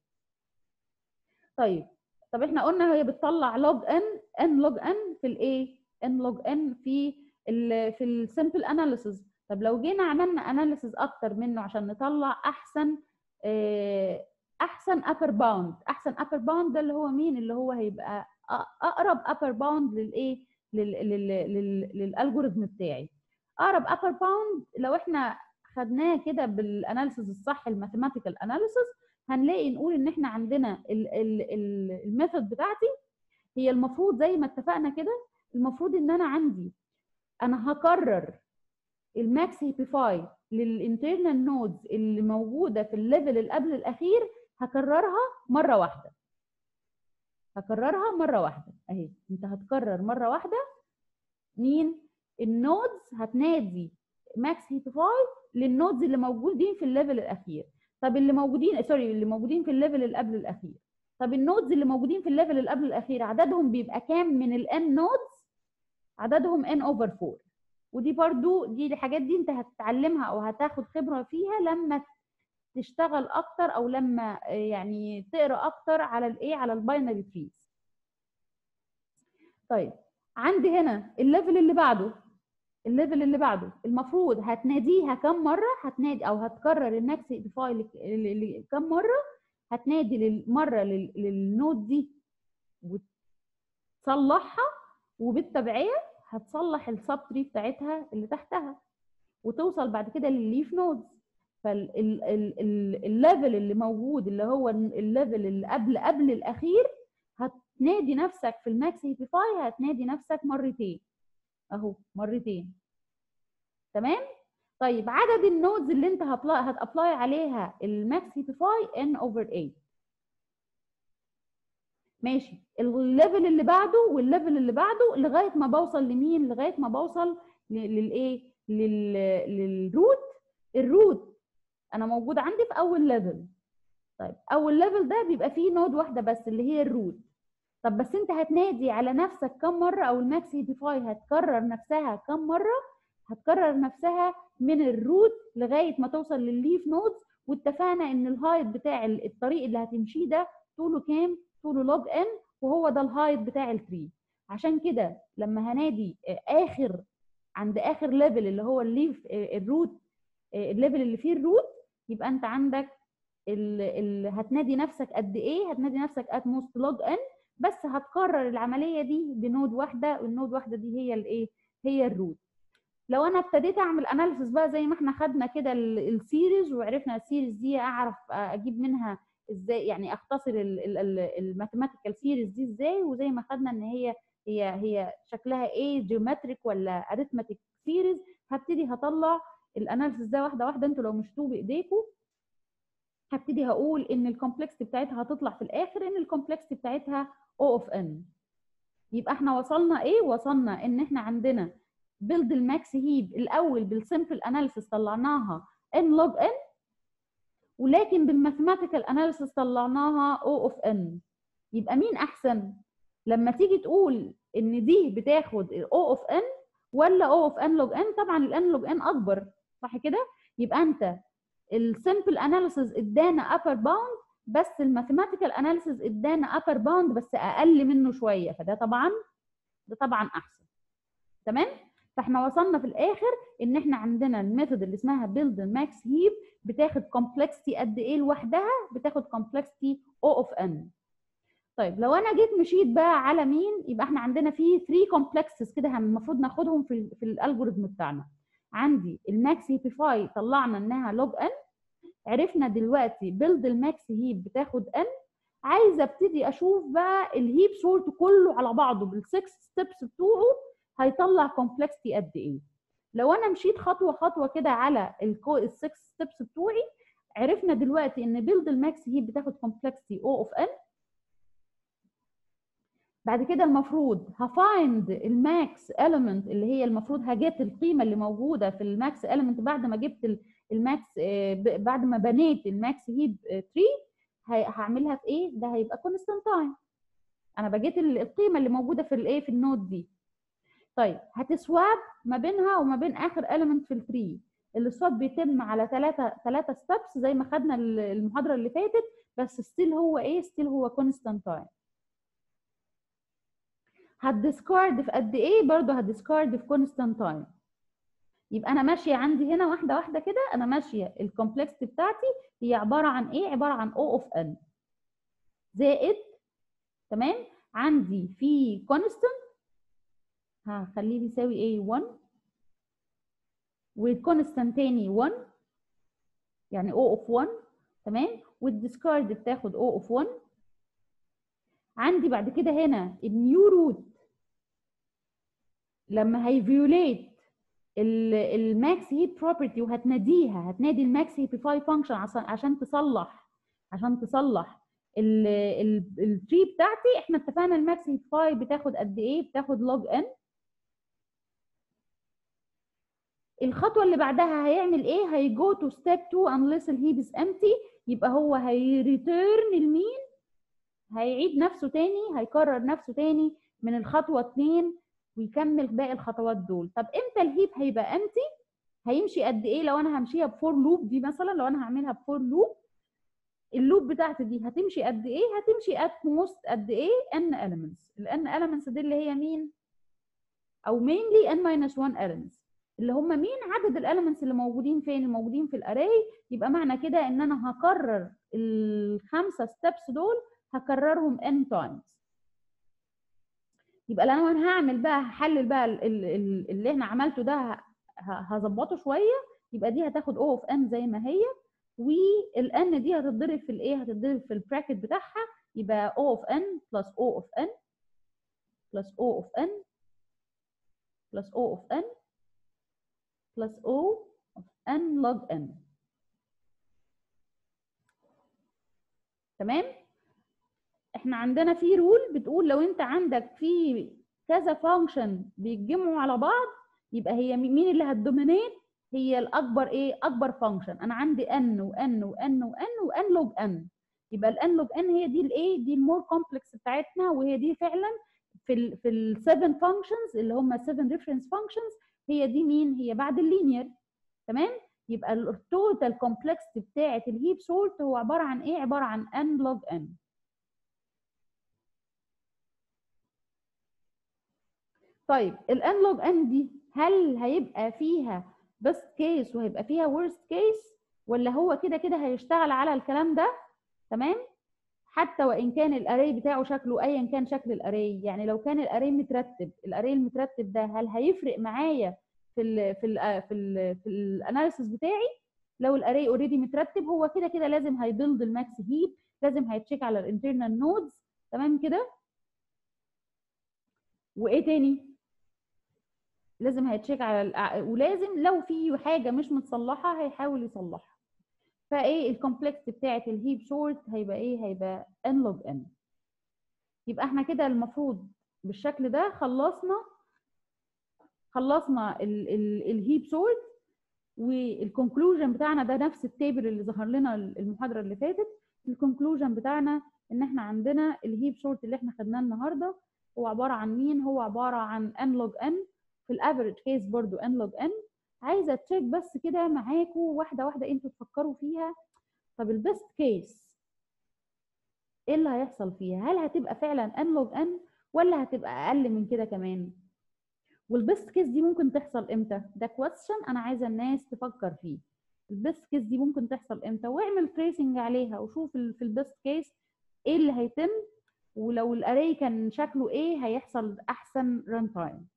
Speaker 1: طيب طب احنا قلنا هي بتطلع لوج ان ان لوج ان في الايه ان لوج ان في ال في السمبل اناليسيز طب لو جينا عملنا اناليسيز اكتر منه عشان نطلع احسن آه، احسن upper باوند احسن upper باوند ده اللي هو مين اللي هو هيبقى أ- اقرب upper باوند للايه لل- لل- لل- للالجوريثم بتاعي اقرب upper باوند لو احنا خدناه كده بالاناليسيز الصح الماثيماتيكال اناليسيز هنلاقي نقول ان احنا عندنا الميثود بتاعتي هي المفروض زي ما اتفقنا كده المفروض ان انا عندي انا هكرر الماكس هيبيفاي للانترنال نودز اللي موجوده في الليفل اللي قبل الاخير هكررها مره واحده هكررها مره واحده اهي انت هتكرر مره واحده مين النودز هتنادي ماكس هيبيفاي للنودز اللي موجودين في الليفل الاخير طب اللي موجودين سوري اللي موجودين في الليفل اللي قبل الاخير طب النودز اللي موجودين في الليفل اللي قبل الاخير عددهم بيبقى كام من الان نودز عددهم n اوفر 4 ودي برضو دي الحاجات دي انت هتتعلمها او هتاخد خبره فيها لما تشتغل اكتر او لما آه، يعني تقرا اكتر على الايه على الباينري تريز طيب عندي هنا الليفل اللي بعده الليفل اللي بعده المفروض هتناديها كم مره هتنادي او هتكرر الماكس ايديفاي كم مره هتنادي لل- مره لل- للنود دي وتصلحها وبالتبعيه هتصلح السب تري بتاعتها اللي تحتها وتوصل بعد كده للليف نودز فالليفل اللي موجود اللي هو الليفل اللي قبل قبل الاخير هتنادي نفسك في الماكس هيبيفاي هتنادي نفسك مرتين اهو مرتين تمام طيب عدد النودز اللي انت هتابلاي هتابلاي عليها الماكس هيبيفاي ان اوفر 8 ماشي الليفل اللي بعده والليفل اللي بعده لغايه ما بوصل لمين لغايه ما بوصل ل- للايه لل... للروت الروت انا موجود عندي في اول ليفل طيب اول ليفل ده بيبقى فيه نود واحده بس اللي هي الروت طب بس انت هتنادي على نفسك كم مره او الماكس هيديفاي هتكرر نفسها كم مره هتكرر نفسها من الروت لغايه ما توصل للليف نودز واتفقنا ان الهايت بتاع ال- الطريق اللي هتمشيه ده طوله كام طوله لوج ان وهو ده الهايت بتاع التري عشان كده لما هنادي آه، اخر عند اخر ليفل اللي هو الليف آه، الروت آه، الليفل اللي فيه الروت يبقى انت عندك ال ال هتنادي نفسك قد ايه هتنادي نفسك ات موست لوج ان بس هتكرر العمليه دي بنود واحده والنود واحده دي هي الايه هي الروت لو انا ابتديت اعمل اناليسيس بقى زي ما احنا خدنا كده السيريز وعرفنا السيريز دي اعرف اجيب منها ازاي يعني اختصر الماثيماتيكال سيريز دي ازاي وزي ما خدنا ان هي هي هي شكلها ايه جيومتريك ولا اريثماتيك سيريز هبتدي هطلع الاناليسيس ده واحده واحده انتوا لو مشتوه بايديكم هبتدي هقول ان الكومبلكس بتاعتها هتطلع في الاخر ان الكومبلكس بتاعتها او اوف ان يبقى احنا وصلنا ايه وصلنا ان احنا عندنا بيلد الماكس هيب الاول بالسمبل اناليسيس طلعناها ان لوج ان ولكن بالماثيماتيكال اناليسيس طلعناها او اوف ان يبقى مين احسن لما تيجي تقول ان دي بتاخد او اوف ان ولا او اوف ان لوج ان طبعا الان لوج ان اكبر صح كده يبقى انت السمبل اناليسيس ادانا ابر باوند بس الماثيماتيكال اناليسيس ادانا ابر باوند بس اقل منه شويه فده طبعا ده طبعا احسن تمام فاحنا وصلنا في الاخر ان احنا عندنا الميثود اللي اسمها بيلد ماكس هيب بتاخد كومبلكسيتي قد ايه لوحدها بتاخد كومبلكسيتي او اوف ان طيب لو انا جيت مشيت بقى على مين يبقى احنا عندنا في 3 كومبلكسز كده المفروض ناخدهم في في الالجوريثم بتاعنا عندي الماكس هيبيفاي طلعنا انها لوج ان عرفنا دلوقتي بيلد الماكس هيب بتاخد ان عايزه ابتدي اشوف بقى الهيب سورت كله على بعضه بالسكس ستيبس بتوعه هيطلع كومبلكسيتي قد ايه لو انا مشيت خطوه خطوه كده على السكس ستيبس بتوعي عرفنا دلوقتي ان بيلد الماكس هيب بتاخد كومبلكسيتي او اوف ان بعد كده المفروض هفايند الماكس element اللي هي المفروض هجيت القيمه اللي موجوده في الماكس element بعد ما جبت الماكس بعد ما بنيت الماكس هيب تري هعملها في ايه ده هيبقى كونستانت تايم انا بجيت القيمه اللي موجوده في الايه في النود دي طيب هتسواب ما بينها وما بين اخر element في التري السواب بيتم على ثلاثه ثلاثه ستبس زي ما خدنا المحاضره اللي فاتت بس ستيل هو ايه ستيل هو كونستانت تايم هتديسكارد في قد ايه برضه هتديسكارد في كونستانت تايم يبقى انا ماشيه عندي هنا واحده واحده كده انا ماشيه الكومبلكسيتي بتاعتي هي عباره عن ايه عباره عن او اوف ان زائد تمام عندي في كونستانت هخليه بيساوي ايه 1 والكونستانت تاني 1 يعني او اوف 1 تمام والديسكارد بتاخد او اوف 1 عندي بعد كده هنا النيو روت لما هيفيوليت الماكس هيب بروبرتي وهتناديها هتنادي الماكس هيبيفاي فانكشن عشان تصلح عشان تصلح التري بتاعتي احنا اتفقنا الماكس هيبيفاي بتاخد قد ايه بتاخد لوج ان الخطوه اللي بعدها هيعمل ايه هيجو تو ستيب 2 unless الهيب از empty يبقى هو هيريتيرن لمين هيعيد نفسه تاني هيكرر نفسه تاني من الخطوه 2 ويكمل باقي الخطوات دول طب امتى الهيب هيبقى امتي هيمشي قد ايه لو انا همشيها بفور لوب دي مثلا لو انا هعملها بفور لوب اللوب بتاعتي دي هتمشي قد ايه هتمشي ات موست قد ايه ان elements الان elements دي اللي هي مين او mainly n minus 1 elements اللي هم مين عدد الاليمنتس اللي موجودين فين الموجودين في الاري يبقى معنى كده ان انا هكرر الخمسه ستيبس دول هكررهم n times يبقى لو انا هعمل بقى هحلل بقى اللي احنا عملته ده هظبطه شويه يبقى دي هتاخد او اوف ان زي ما هي والان دي هتتضرب في الايه هتتضرب في البراكت بتاعها يبقى او اوف ان بلس او اوف ان بلس او اوف ان بلس او اوف ان بلس او اوف ان لوج ان تمام احنا عندنا في رول بتقول لو انت عندك في كذا فانكشن بيتجمعوا على بعض يبقى هي مين اللي هتدومينيت هي الاكبر ايه اكبر فانكشن انا عندي ان وان وان وان وان لوج ان يبقى الان لوج ان هي دي الايه دي المور كومبلكس بتاعتنا وهي دي فعلا في ال في السفن فانكشنز اللي هم 7 ريفرنس فانكشنز هي دي مين هي بعد اللينير تمام يبقى التوتال كومبلكسيتي بتاعه الهيب سورت هو عباره عن ايه عباره عن ان لوج ان طيب الان لوج ان دي هل هيبقى فيها بيست كيس وهيبقى فيها ورست كيس ولا هو كده كده هيشتغل على الكلام ده تمام حتى وان كان الاري بتاعه شكله ايا كان شكل الاري يعني لو كان الاري مترتب الاري المترتب ده هل هيفرق معايا في ال في ال في ال في الاناليسيس بتاعي لو الاري اوريدي مترتب هو كده كده لازم هيبيلد الماكس هيب لازم هيتشيك على الانترنال نودز تمام كده وايه تاني لازم هيتشيك على الأع... ولازم لو في حاجه مش متصلحه هيحاول يصلحها فايه الكومبلكس بتاعه الهيب سورت هيبقى ايه هيبقى ان لوج ان يبقى احنا كده المفروض بالشكل ده خلصنا خلصنا الهيب سورت والكونكلوجن بتاعنا ده نفس التيبل اللي ظهر لنا المحاضره اللي فاتت الكونكلوجن بتاعنا ان احنا عندنا الهيب سورت اللي احنا خدناه النهارده هو عباره عن مين هو عباره عن ان لوج ان في الافريج كيس برضو ان لوج ان عايزه تشيك بس كده معاكم واحده واحده انتوا تفكروا فيها طب البيست كيس ايه اللي هيحصل فيها هل هتبقى فعلا ان لوج ان ولا هتبقى اقل من كده كمان والبيست كيس دي ممكن تحصل امتى ده كويستشن انا عايزه الناس تفكر فيه البيست كيس دي ممكن تحصل امتى واعمل تريسنج عليها وشوف في البيست كيس ايه اللي هيتم ولو الاري كان شكله ايه هيحصل احسن ران تايم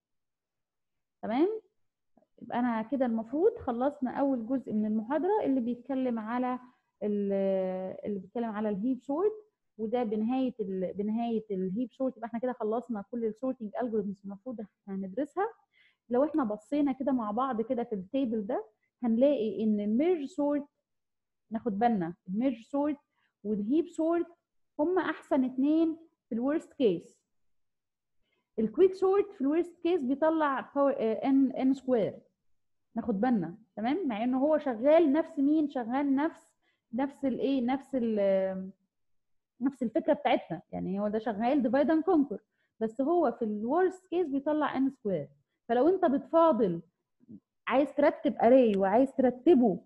Speaker 1: تمام يبقى انا كده المفروض خلصنا اول جزء من المحاضره اللي بيتكلم على اللي بيتكلم على الهيب سورت وده بنهايه ال... بنهايه الهيب سورت يبقى احنا كده خلصنا كل السورتنج الجوريزمز المفروض هندرسها لو احنا بصينا كده مع بعض كده في التيبل ده هنلاقي ان الميرج سورت ناخد بالنا الميرج سورت والهيب سورت هم احسن اتنين في الورست كيس الكويك سورت في الورست كيس بيطلع ان ان سكوير ناخد بالنا تمام مع انه هو شغال نفس مين شغال نفس نفس الايه نفس ال نفس الفكره بتاعتنا يعني هو ده شغال ديفايد اند كونكر بس هو في الورست كيس بيطلع ان سكوير فلو انت بتفاضل عايز ترتب اري وعايز ترتبه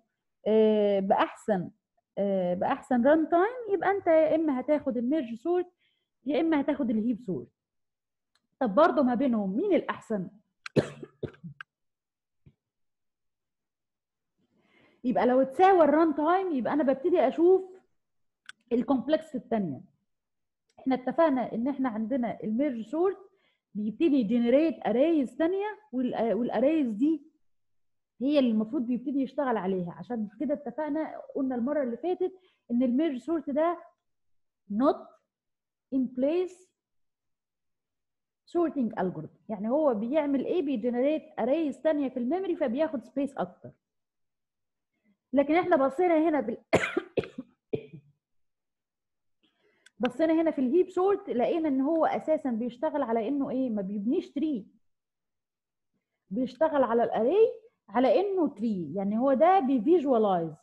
Speaker 1: باحسن باحسن ران تايم يبقى انت يا اما هتاخد الميرج سورت يا اما هتاخد الهيب سورت طب برضه ما بينهم مين الاحسن يبقى لو تساوى الران تايم يبقى انا ببتدي اشوف الكومبلكس الثانيه احنا اتفقنا ان احنا عندنا الميرج سورت بيبتدي يجنريت اريز ثانيه والاريز دي هي اللي المفروض بيبتدي يشتغل عليها عشان كده اتفقنا قلنا المره اللي فاتت ان الميرج سورت ده not in place sorting algorithm يعني هو بيعمل ايه بيجنريت اريز ثانيه في الميموري فبياخد سبيس اكتر لكن احنا بصينا هنا بال بصينا هنا في الهيب سورت لقينا ان هو اساسا بيشتغل على انه ايه ما بيبنيش تري بيشتغل على الاري على انه تري يعني هو ده بيفيجوالايز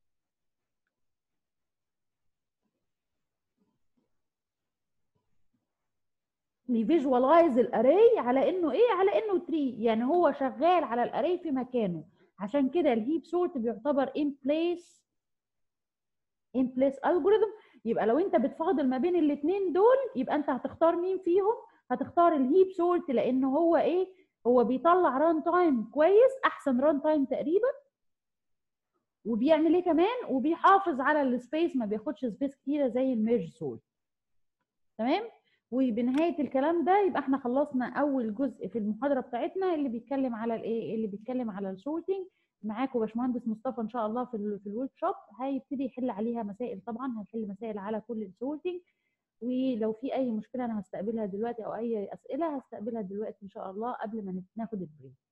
Speaker 1: بيفيجوالايز الاري على انه ايه على انه تري يعني هو شغال على الاري في مكانه عشان كده الهيب سورت بيعتبر ان بليس ان بليس الجوريثم يبقى لو انت بتفاضل ما بين الاثنين دول يبقى انت هتختار مين فيهم هتختار الهيب سورت لان هو ايه هو بيطلع ران تايم كويس احسن ران تايم تقريبا وبيعمل ايه كمان وبيحافظ على السبيس ما بياخدش سبيس كتيره زي الميرج سورت تمام وبنهايه الكلام ده يبقى احنا خلصنا اول جزء في المحاضره بتاعتنا اللي بيتكلم على الايه اللي بيتكلم على السورتنج معاكم باشمهندس مصطفى ان شاء الله في ال في الورك شوب هيبتدي يحل عليها مسائل طبعا هيحل مسائل على كل السورتنج ولو في اي مشكله انا هستقبلها دلوقتي او اي اسئله هستقبلها دلوقتي ان شاء الله قبل ما ناخد البريك